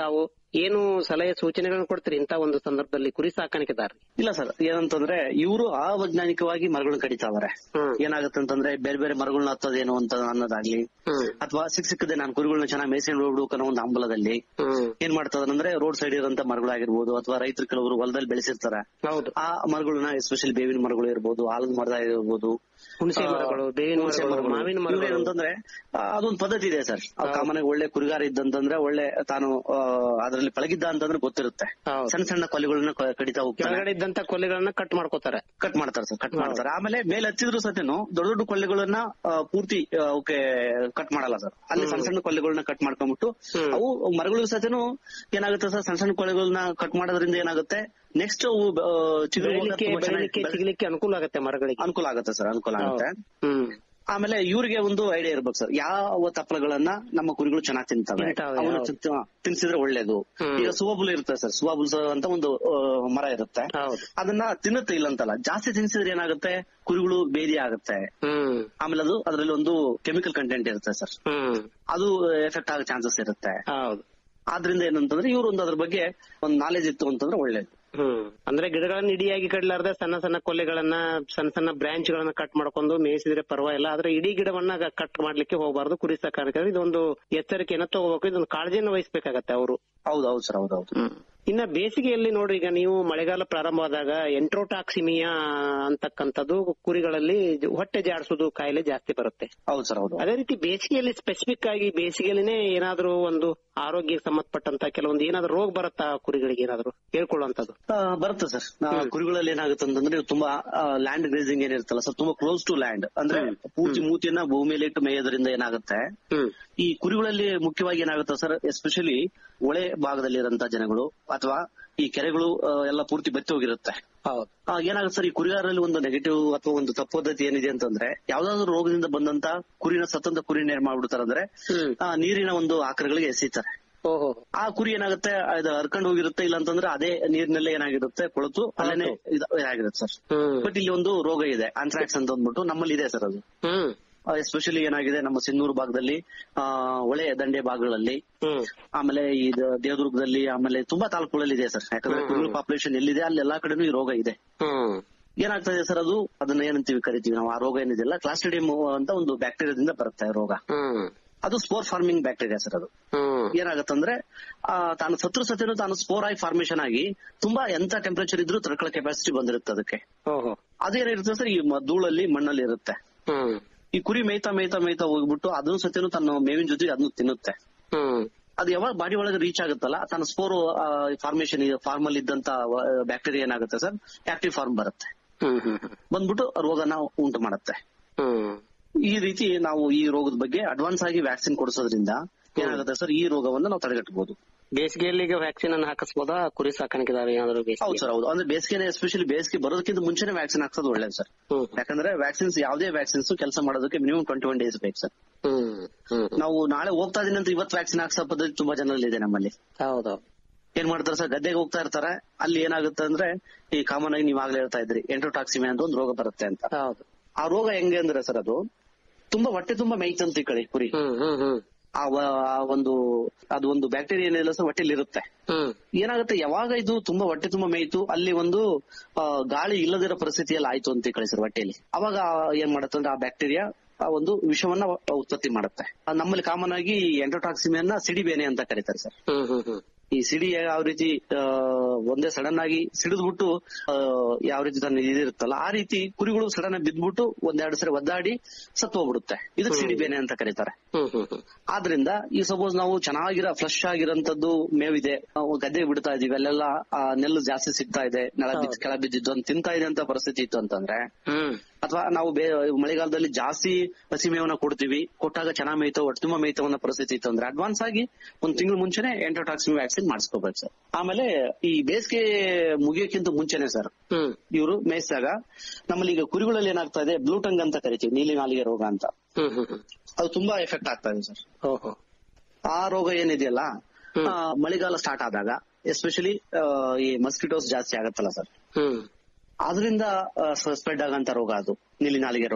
ಏನು ಸಲಹೆ ಸೂಚನೆಗಳನ್ನು ಕೊಡ್ತೀರಿ ಇಂತ ಒಂದು ಸಂದರ್ಭದಲ್ಲಿ ಕುರಿ ಸಾಕಾಣಿಕೆದಾರ ಇಲ್ಲ ಸರ್ ಏನಂತಂದ್ರೆ ಇವರು ಅವೈಜ್ಞಾನಿಕವಾಗಿ ಮರಗಳನ್ನ ಕಡಿತಾ ಇದಾರೆ ಹ್ಮ್. ಏನಾಗುತ್ತೆ ಅಂತಂದ್ರೆ ಬೇರೆ ಬೇರೆ ಮರಗಳನ್ನ ಹತ್ತೋದೇನು ಅಂತ ಅನ್ನೋದಾಗ್ಲಿ ಹ್ಮ್ ಅಥವಾ ಸಿಕ್ ಸಿಕ್ಕದೆ ನಾನು ಕುರಿಗಳನ್ನ ಚೆನ್ನಾಗಿ ಮೇಯ್ಸ್ಕೊಂಡು ಹೋಗ್ಬಿಡು ಅನ್ನೋ ಒಂದು ಹಂಬಲದಲ್ಲಿ ಹ್ಮ್ ಏನ್ ಮಾಡ್ತಾರೆ ಅಂದ್ರೆ ರೋಡ್ ಸೈಡ್ ಇರೋಂತ ಮರಗಳಾಗಿರ್ಬೋದು ಅಥವಾ ರೈತರು ಕೆಲವರು ಹೊಲದಲ್ಲಿ ಬೆಳೆಸಿರ್ತಾರೆ ಹೌದು ಆ ಮರಗಳನ್ನ ಎಸ್ಪೆಷಲಿ ಬೇವಿನ ಮರಗಳು ಇರ್ಬೋದು ಆಲದ ಮರ ಇರ್ಬೋದು ಹುಣಸೆ ಆ, ಮರಗಳು, ಬೇವಿನ ಹುಣಸೆ ಮರಗಳು, ಮರಗಳು. ಮಾವಿನ ಮರಗಳು. ಇವ್ರು ಏನಂತಂದ್ರೆ ಆ, ಅದೊಂದು ಪದ್ಧತಿ ಇದೆ ಸರ್ ಕಾಮನ್ ಆಗಿ ಒಳ್ಳೆ ಕುರಿಗಾರ ಇದ್ದಂತಂದ್ರೆ ಒಳ್ಳೆ ತಾನು ಅದರಲ್ಲಿ ಪಳಗಿದ್ದ ಅಂತಂದ್ರೆ ಗೊತ್ತಿರುತ್ತೆ ಹೌದು. ಸಣ್ಣ ಸಣ್ಣ ಕೊಲ್ಲಿಗಳನ್ನ ಕ- ಕಡಿತಾ ಹೋಗ್ತಾನೆ ಕೆಳಗಡೆ ಇದ್ದಂತ ಕೊಲ್ಲಿಗಳನ್ನ ಕಟ್ ಮಾಡ್ಕೋತಾರೆ ಕಟ್ ಮಾಡ್ತಾರೆ ಸರ್ ಕಟ್ ಮಾಡ್ತಾರೆ ಆಮೇಲೆ ಮೇಲೆ ಹತ್ತಿದ್ರು ಸತೇನು ದೊಡ್ಡ ದೊಡ್ಡ ಕೊಳ್ಳೆಗಳನ್ನ ಆ, ಪೂರ್ತಿ ಆ, ಅವಕ್ಕೆ ಕಟ್ ಮಾಡಲ್ಲ ಸರ್ ಅಲ್ಲಿ ಸಣ್ಣ ಸಣ್ಣ ಕೊಳ್ಳೆಗಳನ್ನ ಕಟ್ ಮಾಡ್ಕೊಂಡ್ಬಿಟ್ಟು ಅವು ಮರಗಳು ಸತೇನು ಏನಾಗುತ್ತೆ ಸರ್ ಸಣ್ಣ ಸಣ್ಣ ಕೊಳ್ಳೆಗಳನ್ನ ಕಟ್ ಮಾಡೋದ್ರಿಂದ ಏನಾಗುತ್ತೆ ನೆಕ್ಸ್ಟ್ ಅವು ಆ, ಚಿಗುರು ಹೋದಾಗ ಬೆಳಿಲಿಕ್ಕೆ ತುಂಬಾ ಚೆನ್ನಾಗಿ ಬೆಳಿಲಿಕ್ಕೆ ಸಿಗ್ಲಿಕ್ಕೆ ಅನುಕೂಲ ಆಗತ್ತೆ ಮರಗಳಿಗೆ ಅನುಕೂಲ ಆಗುತ್ತೆ ಸರ್ ಅನುಕೂಲ ಆಗುತ್ತೆ ಹ್ಮ್ ಆಮೇಲೆ ಇವ್ರಿಗೆ ಒಂದು ಐಡಿಯಾ ಇರ್ಬೇಕು ಸರ್ ಯಾವ ತಪ್ಪಲಗಳನ್ನ ನಮ್ಮ ಕುರಿಗಳು ಚೆನ್ನಾಗಿ ತಿಂತವೆ ತಿಂತಾವೆ, ಅವನ್ನ ಹೌದು. ತಿಂತ- ತಿನ್ಸಿದ್ರೆ ಒಳ್ಳೇದು ಹ್ಮ್. ಈಗ ಸುವಬುಲ್ ಇರುತ್ತೆ ಸರ್ ಸುವಬುಲ್ ಅಂತ ಒಂದು ಆ, ಮರ ಇರುತ್ತೆ ಹೌದು ಅದನ್ನ ತಿನ್ನುತ್ತೆ ಇಲ್ಲ ಅಂತಲ್ಲ ಜಾಸ್ತಿ ತಿನ್ಸಿದ್ರೆ ಏನಾಗುತ್ತೆ ಕುರಿಗಳು ಬೇದಿ ಆಗುತ್ತೆ ಹ್ಮ್ ಆಮೇಲೆ ಅದು ಅದರಲ್ಲಿ ಒಂದು ಕೆಮಿಕಲ್ ಕಂಟೆಂಟ್ ಇರುತ್ತೆ ಸರ್ ಹ್ಮ್ ಅದು ಎಫೆಕ್ಟ್ ಆಗೋ ಚಾನ್ಸಸ್ ಇರುತ್ತೆ ಹೌದು ಆದ್ರಿಂದ ಏನಂತಂದ್ರೆ ಇವ್ರು ಒಂದು ಅದ್ರ ಬಗ್ಗೆ ಒಂದು ನಾಲೆಜ್ ಇತ್ತು ಅಂತಂದ್ರೆ ಒಳ್ಳೇದು ಹ್ಮ್ ಅಂದ್ರೆ ಗಿಡಗಳನ್ನ ಇಡಿಯಾಗಿ ಕಡ್ಲಾರ್ದೆ ಸಣ್ಣ ಸಣ್ಣ ಕೊಲ್ಲೆಗಳನ್ನ ಸಣ್ಣ ಸಣ್ಣ ಬ್ರಾಂಚ್ ಗಳನ್ನ ಕಟ್ ಮಾಡ್ಕೊಂಡು ಮೇಯಿಸಿದ್ರೆ ಪರವಾಗಿಲ್ಲ ಆದ್ರೆ ಇಡೀ ಗಿಡವನ್ನ ಕಟ್ ಮಾಡ್ಲಿಕ್ಕೆ ಹೋಗಬಾರ್ದು ಕುರಿ ಸಾಕಾಣಿಕೆ ಇದೊಂದು ಎಚ್ಚರಿಕೆಯನ್ನ ತಗೋಬೇಕು ಇದೊಂದು ಕಾಳಜಿಯನ್ನು ವಹಿಸ್ಬೇಕಾಗತ್ತೆ ಅವರು ಹೌದು ಹೌದು ಸರ್ ಹೌದು ಹೌದು ಇನ್ನ ಬೇಸಿಗೆಯಲ್ಲಿ ನೋಡ್ರಿ ಈಗ ನೀವು ಮಳೆಗಾಲ ಪ್ರಾರಂಭವಾದಾಗ ಎಂಟ್ರೋಟಾಕ್ಸಿಮಿಯಾ ಅಂತಕ್ಕಂಥದ್ದು ಕುರಿಗಳಲ್ಲಿ ಹೊಟ್ಟೆ ಜಾಡಿಸೋದು ಕಾಯಿಲೆ ಜಾಸ್ತಿ ಬರುತ್ತೆ ಹೌದು ಸರ್ ಹೌದು ಅದೇ ರೀತಿ ಬೇಸಿಗೆಯಲ್ಲಿ ಸ್ಪೆಸಿಫಿಕ್ ಆಗಿ ಬೇಸಿಗೆಯಲ್ಲಿನೇ ಏನಾದ್ರೂ ಒಂದು ಆರೋಗ್ಯಕ್ಕೆ ಸಂಬಂಧಪಟ್ಟಂತ ಕೆಲವೊಂದು ಏನಾದ್ರು ರೋಗ ಬರುತ್ತಾ ಕುರಿಗಳಿಗೆ ಏನಾದ್ರು ಹೇಳ್ಕೊಳ್ಳುವಂತದ್ದು ಆ, ಬರುತ್ತೆ ಸರ್ ಕುರಿಗಳಲ್ಲಿ ಏನಾಗುತ್ತೆ ಅಂತಂದ್ರೆ ಇವು ತುಂಬಾ ಲ್ಯಾಂಡ್ ಗ್ರೇಸಿಂಗ್ ಏನಿರುತ್ತಲ್ಲ ಸರ್ ತುಂಬಾ ಕ್ಲೋಸ್ ಟು ಲ್ಯಾಂಡ್ ಅಂದ್ರೆ ಪೂರ್ತಿ ಮೂತಿಯನ್ನ ಭೂಮಿಯಲ್ಲಿ ಇಟ್ಟು ಮೇಯೋದ್ರಿಂದ ಏನಾಗುತ್ತೆ ಹ್ಮ್ ಈ ಕುರಿಗಳಲ್ಲಿ ಮುಖ್ಯವಾಗಿ ಏನಾಗುತ್ತೆ ಸರ್ ಎಸ್ಪೆಷಲಿ ಒಳೆ ಭಾಗದಲ್ಲಿ ಇರೋಂತ ಜನಗಳು ಅಥವಾ ಈ ಕೆರೆಗಳು ಆ, ಎಲ್ಲ ಪೂರ್ತಿ ಬತ್ತಿ ಹೋಗಿರುತ್ತೆ ಹೌದು ಆ, ಏನಾಗುತ್ತೆ ಸರ್ ಈ ಕುರಿಗಾರರಲ್ಲಿ ಒಂದು ನೆಗೆಟಿವ್ ಅಥವಾ ಒಂದು ತಪ್ಪು ಪದ್ಧತಿ ಏನಿದೆ ಅಂತಂದ್ರೆ ಯಾವ್ದಾದ್ರು ರೋಗದಿಂದ ಬಂದಂತ ಕುರಿನ ಸತ್ತಂತ ಕುರಿನ ಏನ್ ಮಾಡ್ಬಿಡ್ತಾರೆ ಅಂದ್ರೆ ಹ್ಮ್. ಆ, ನೀರಿನ ಒಂದು ಆಕರಗಳಿಗೆ ಎಸಿತಾರೆ ಓಹೋ ಆ ಕುರಿ ಏನಾಗುತ್ತೆ ಅದು ಹರ್ಕೊಂಡು ಹೋಗಿರುತ್ತೆ ಇಲ್ಲ ಅಂತಂದ್ರೆ ಅದೇ ನೀರಿನಲ್ಲೇ ಏನಾಗಿರುತ್ತೆ ಕೊಳತು ಅಲ್ಲೇನೆ ಇದು ಇದಾಗಿರುತ್ತೆ ಸರ್ ಹ್ಮ್ ಬಟ್ ಇಲ್ಲಿ ಒಂದು ರೋಗ ಇದೆ ಆಂಥ್ರಾಕ್ಸ್ ಅಂತ ಅಂದ್ಬಿಟ್ಟು ನಮ್ಮಲ್ಲಿ ಇದೆ ಸರ್ ಅದು ಹ್ಮ್ ಎಸ್ಪೆಷಲಿ ಏನಾಗಿದೆ ನಮ್ಮ ಸಿನ್ನೂರು ಭಾಗದಲ್ಲಿ ಆ ಹೊಳೆ ದಂಡೆ ಭಾಗಗಳಲ್ಲಿ ಹ್ಮ್ ಆಮೇಲೆ ಇದು ದೇವದುರ್ಗದಲ್ಲಿ ಆಮೇಲೆ ತುಂಬಾ ತಾಲೂಕುಗಳಲ್ಲಿ ಇದೆ ಸರ್ ಯಾಕಂದ್ರೆ ಕುರಿಗಳ ಪಾಪ್ಯುಲೇಷನ್ ಎಲ್ಲಿದೆ ಅಲ್ಲಿ ಎಲ್ಲಾ ಕಡೆನೂ ಈ ರೋಗ ಇದೆ ಹ್ಮ್ ಏನಾಗ್ತದೆ ಸರ್ ಅದು ಅದನ್ನ ಏನಂತೀವಿ ಕರಿತೀವಿ ನಾವು ಆ ರೋಗ ಏನಿದೆಯಲ್ಲ ಕ್ಲಾಸ್ಟಿಡಿಯಂ ಅಂತ ಒಂದು ಬ್ಯಾಕ್ಟೀರಿಯಾದಿಂದ ಬರುತ್ತೆ ಆ ರೋಗ ಹ್ಮ್ ಅದು ಸ್ಪೋರ್ ಫಾರ್ಮಿಂಗ್ ಬ್ಯಾಕ್ಟೀರಿಯಾ ಸರ್ ಅದು ಹ್ಮ್ ಏನಾಗತ್ತಂದ್ರೆ ಆ, ತಾನು ಸತ್ರು ಸತ್ಯನು ತಾನು ಸ್ಪೋರ್ ಆಗಿ ಫಾರ್ಮೇಶನ್ ಆಗಿ ತುಂಬಾ ಎಂತ ಟೆಂಪರೇಚರ್ ಇದ್ರೂ ತಡ್ಕೊಳ್ಳೋ ಕೆಪಾಸಿಟಿ ಬಂದಿರುತ್ತೆ ಅದಕ್ಕೆ ಓಹೋ ಅದೇನಿರುತ್ತೆ ಸರ್ ಈ ಮ- ಧೂಳಲ್ಲಿ ಮಣ್ಣಲ್ಲಿ ಇರುತ್ತೆ ಹ್ಮ್ ಈ ಕುರಿ ಮೇಯ್ತಾ ಮೇಯ್ತಾ ಮೇಯ್ತಾ ಹೋಗ್ಬಿಟ್ಟು ಅದನ್ನು ಸತ್ಯನು ತನ್ನ ಮೇವಿನ ಜೊತೆಗೆ ಅದನ್ನು ತಿನ್ನುತ್ತೆ ಹ್ಮ್ ಅದು ಯಾವಾಗ ಬಾಡಿ ಒಳಗೆ ರೀಚ್ ಆಗುತ್ತಲ್ಲ ತನ್ನ ಸ್ಪೋರ್ ಫಾರ್ಮೇಶನ್ ಫಾರ್ಮ್ ಅಲ್ಲಿ ಇದ್ದಂತ ಬ್ಯಾಕ್ಟೀರಿಯಾ ಏನಾಗುತ್ತೆ ಸರ್ ಆಕ್ಟಿವ್ ಫಾರ್ಮ್ ಬರುತ್ತೆ ಹ್ಮ್ ಹ್ಮ್ ಹ್ಮ್ ಬಂದ್ಬಿಟ್ಟು ರೋಗನ ಉಂಟು ಮಾಡುತ್ತೆ ಹ್ಮ್ ಈ ರೀತಿ ನಾವು ಈ ರೋಗದ ಬಗ್ಗೆ ಅಡ್ವಾನ್ಸ್ ಆಗಿ ವ್ಯಾಕ್ಸಿನ್ ಕೊಡಿಸೋದ್ರಿಂದ ಏನಾಗುತ್ತೆ ಸರ್ ಈ ರೋಗವನ್ನು ನಾವು ತಡೆಗಟ್ಟಬಹುದು ಬೇಸಿಗೆಯಲ್ಲಿ ಈಗ ವ್ಯಾಕ್ಸಿನ್ ಅನ್ನು ಹಾಕಿಸ್ಬೋದಾ ಕುರಿ ಸಾಕಾಣಿಕೆದಾರ ಏನಾದ್ರು ಹೌದು ಬೇಸಿಗೆ ಸರ್ ಹೌದು ಅಂದ್ರೆ ಬೇಸಿಗೆ ಎಸ್ಪೆಷಲಿ ಬೇಸಿಗೆ ಬರೋದಕ್ಕಿಂತ ಮುಂಚೆನೆ ವ್ಯಾಕ್ಸಿನ್ ಹಾಕ್ಸೋದು ಒಳ್ಳೇದು ಸರ್ ಹ್ಮ್ ಯಾಕಂದ್ರೆ ವ್ಯಾಕ್ಸಿನ್ಸ್ ಯಾವುದೇ ವ್ಯಾಕ್ಸಿನ್ಸ್ ಕೆಲಸ ಮಾಡೋದಕ್ಕೆ ಮಿನಿಮಮ್ ಟ್ವೆಂಟಿ ಒನ್ ಡೇಸ್ ಬೇಕು ಸರ್ ಹ್ಮ್ ಹ್ಮ್ ನಾವು ನಾಳೆ ಹೋಗ್ತಾ ಇದೀನಿ ಅಂತ ಇವತ್ತು ವ್ಯಾಕ್ಸಿನ್ ಹಾಕ್ಸೋ ಪದ್ಧತಿ ತುಂಬಾ ಜನರಲ್ಲಿ ಇದೆ ನಮ್ಮಲ್ಲಿ ಹೌದೌದು ಏನ್ ಮಾಡ್ತಾರೆ ಸರ್ ಗದ್ದೆಗೆ ಹೋಗ್ತಾ ಇರ್ತಾರೆ ಅಲ್ಲಿ ಏನಾಗುತ್ತೆ ಅಂದ್ರೆ ಈ ಕಾಮನ್ ಆಗಿ ನೀವು ಆಗ್ಲೇ ಹೇಳ್ತಾ ಇದ್ರಿ ಎಂಟ್ರೋಟಾಕ್ಸಿಮೆ ಅಂತ ಒಂದು ರೋಗ ಬರುತ್ತೆ ಅಂತ ಹೌದು ಆ ರೋಗ ಹೆಂಗೆ ಅಂದ್ರೆ ಸರ್ ಅದು ತುಂಬಾ ಹೊಟ್ಟೆ ತುಂಬಾ ಮೇಯ್ತಂತ ಈ ಕಡೆ ಕುರಿ ಹ್ಮ್ ಹ್ಮ್ ಹ್ಮ್ ಆ ವ- ಆ ಒಂದು ಅದು ಒಂದು ಬ್ಯಾಕ್ಟೀರಿಯಾ ಏನಿಲ್ಲ ಸರ್ ಹೊಟ್ಟೆಲಿ ಇರುತ್ತೆ ಹ್ಮ್ ಏನಾಗುತ್ತೆ ಯಾವಾಗ ಇದು ತುಂಬಾ ಹೊಟ್ಟೆ ತುಂಬಾ ಮೇಯ್ತು ಅಲ್ಲಿ ಒಂದು ಆ, ಗಾಳಿ ಇಲ್ಲದಿರೋ ಪರಿಸ್ಥಿತಿಯಲ್ಲಿ ಆಯ್ತು ಅಂತ ಕಳಿ ಸರ್ ಹೊಟ್ಟೆಲಿ ಅವಾಗ ಏನ್ ಮಾಡುತ್ತೆ ಅಂದ್ರೆ ಆ ಬ್ಯಾಕ್ಟೀರಿಯಾ ಆ ಒಂದು ವಿಷವನ್ನ ಉತ್ಪತ್ತಿ ಮಾಡುತ್ತೆ ಆ, ನಮ್ಮಲ್ಲಿ ಕಾಮನ್ ಆಗಿ ಎಂಟೋಟಾಕ್ಸಿಮಿಯನ್ನ ಸಿಡಿಬೇನೆ ಅಂತ ಕರೀತಾರೆ ಸರ್ ಹ್ಮ್ ಹ್ಮ್ ಹ್ಮ್ ಈ ಸಿಡಿ ಯಾವ ರೀತಿ ಆ, ಒಂದೇ ಸಡನ್ ಆಗಿ ಸಿಡಿದ್ಬಿಟ್ಟು ಆ, ಯಾವ ರೀತಿ ತನ್ನ ಇದಿರುತ್ತಲ್ಲ ಆ ರೀತಿ ಕುರಿಗಳು ಸಡನ್ ಆಗಿ ಬಿದ್ದ್ಬಿಟ್ಟು ಒಂದೆರಡು ಸರಿ ಒದ್ದಾಡಿ ಸತ್ತು ಹೋಗ್ಬಿಡುತ್ತೆ ಇದಕ್ಕೆ ಸಿಡಿ ಬೇನೆ ಅಂತ ಕರೀತಾರೆ ಹ್ಮ್ ಹ್ಮ್ ಹ್ಮ್ ಆದ್ರಿಂದ ಈ ಸಪೋಸ್ ನಾವು ಚೆನ್ನಾಗಿರೋ ಫ್ರೆಶ್ ಆಗಿರೋಂಥದ್ದು ಮೇವಿದೆ ನಾವು ಗದ್ದೆಗೆ ಬಿಡ್ತಾ ಇದೀವಿ ಅಲ್ಲೆಲ್ಲ ಆ, ನೆಲ್ಲು ಜಾಸ್ತಿ ಸಿಗ್ತಾ ಇದೆ ನೆಲ ಬಿದ್ದು ಕೆಳ ಬಿದ್ದಿದ್ದು ಅಂತ ತಿಂತಾ ಇದೆ ಅಂತ ಪರಿಸ್ಥಿತಿ ಇತ್ತು ಅಂತಂದ್ರೆ ಹ್ಮ್ ಅಥವಾ ನಾವು ಬೇ ಮಳೆಗಾಲದಲ್ಲಿ ಜಾಸ್ತಿ ಹಸಿ ಮೇವನ್ನ ಕೊಡ್ತೀವಿ ಕೊಟ್ಟಾಗ ಚೆನ್ನಾಗ್ ಮೇಯ್ತೋ ಒಟ್ಟು ತುಂಬಾ ಮೇಯ್ತೋ ಅನ್ನೋ ಪರಿಸ್ಥಿತಿ ಇತ್ತು ಅಂದ್ರೆ ಅಡ್ವಾನ್ಸ್ ಆಗಿ ಒಂದ್ ತಿಂಗಳು ಮುಂಚೆನೆ ಎಂಟೋಟಾಕ್ಸಿನ್ ವ್ಯಾಕ್ಸಿನ್ ಮಾಡಿಸ್ಕೋಬೇಕು ಸರ್ ಆಮೇಲೆ ಈ ಬೇಸಿಗೆ ಮುಗಿಯೋಕ್ಕಿಂತ ಮುಂಚೆನೆ ಸರ್ ಹ್ಮ್ ಇವರು ಮೇಯಿಸಿದಾಗ ನಮ್ಮಲ್ಲಿ ಈಗ ಕುರಿಗಳಲ್ಲಿ ಏನಾಗ್ತಾ ಇದೆ ಬ್ಲೂಟಂಗ್ ಅಂತ ಕರಿತೀವಿ ನೀಲಿ ನಾಲಿಗೆ ರೋಗ ಅಂತ ಹ್ಮ್ ಹ್ಮ್ ಹ್ಮ್ ಅದು ತುಂಬಾ ಎಫೆಕ್ಟ್ ಆಗ್ತಾ ಇದೆ ಸರ್ ಓಹೋ ಆ ರೋಗ ಏನಿದೆಯಲ್ಲ ಆ, ಮಳೆಗಾಲ ಸ್ಟಾರ್ಟ್ ಆದಾಗ ಎಸ್ಪೆಷಲಿ ಈ ಮಸ್ಕಿಟೋಸ್ ಜಾಸ್ತಿ ಆಗತ್ತಲ್ಲ ಸರ್ ಹ್ಮ್ ಅದರಿಂದ ಸ್ಪ್ರೆಡ್ ಆಗಂತ ರೋಗ ಅದು ನೀಲಿ ನಾಲಿಗೆ ರೋಗ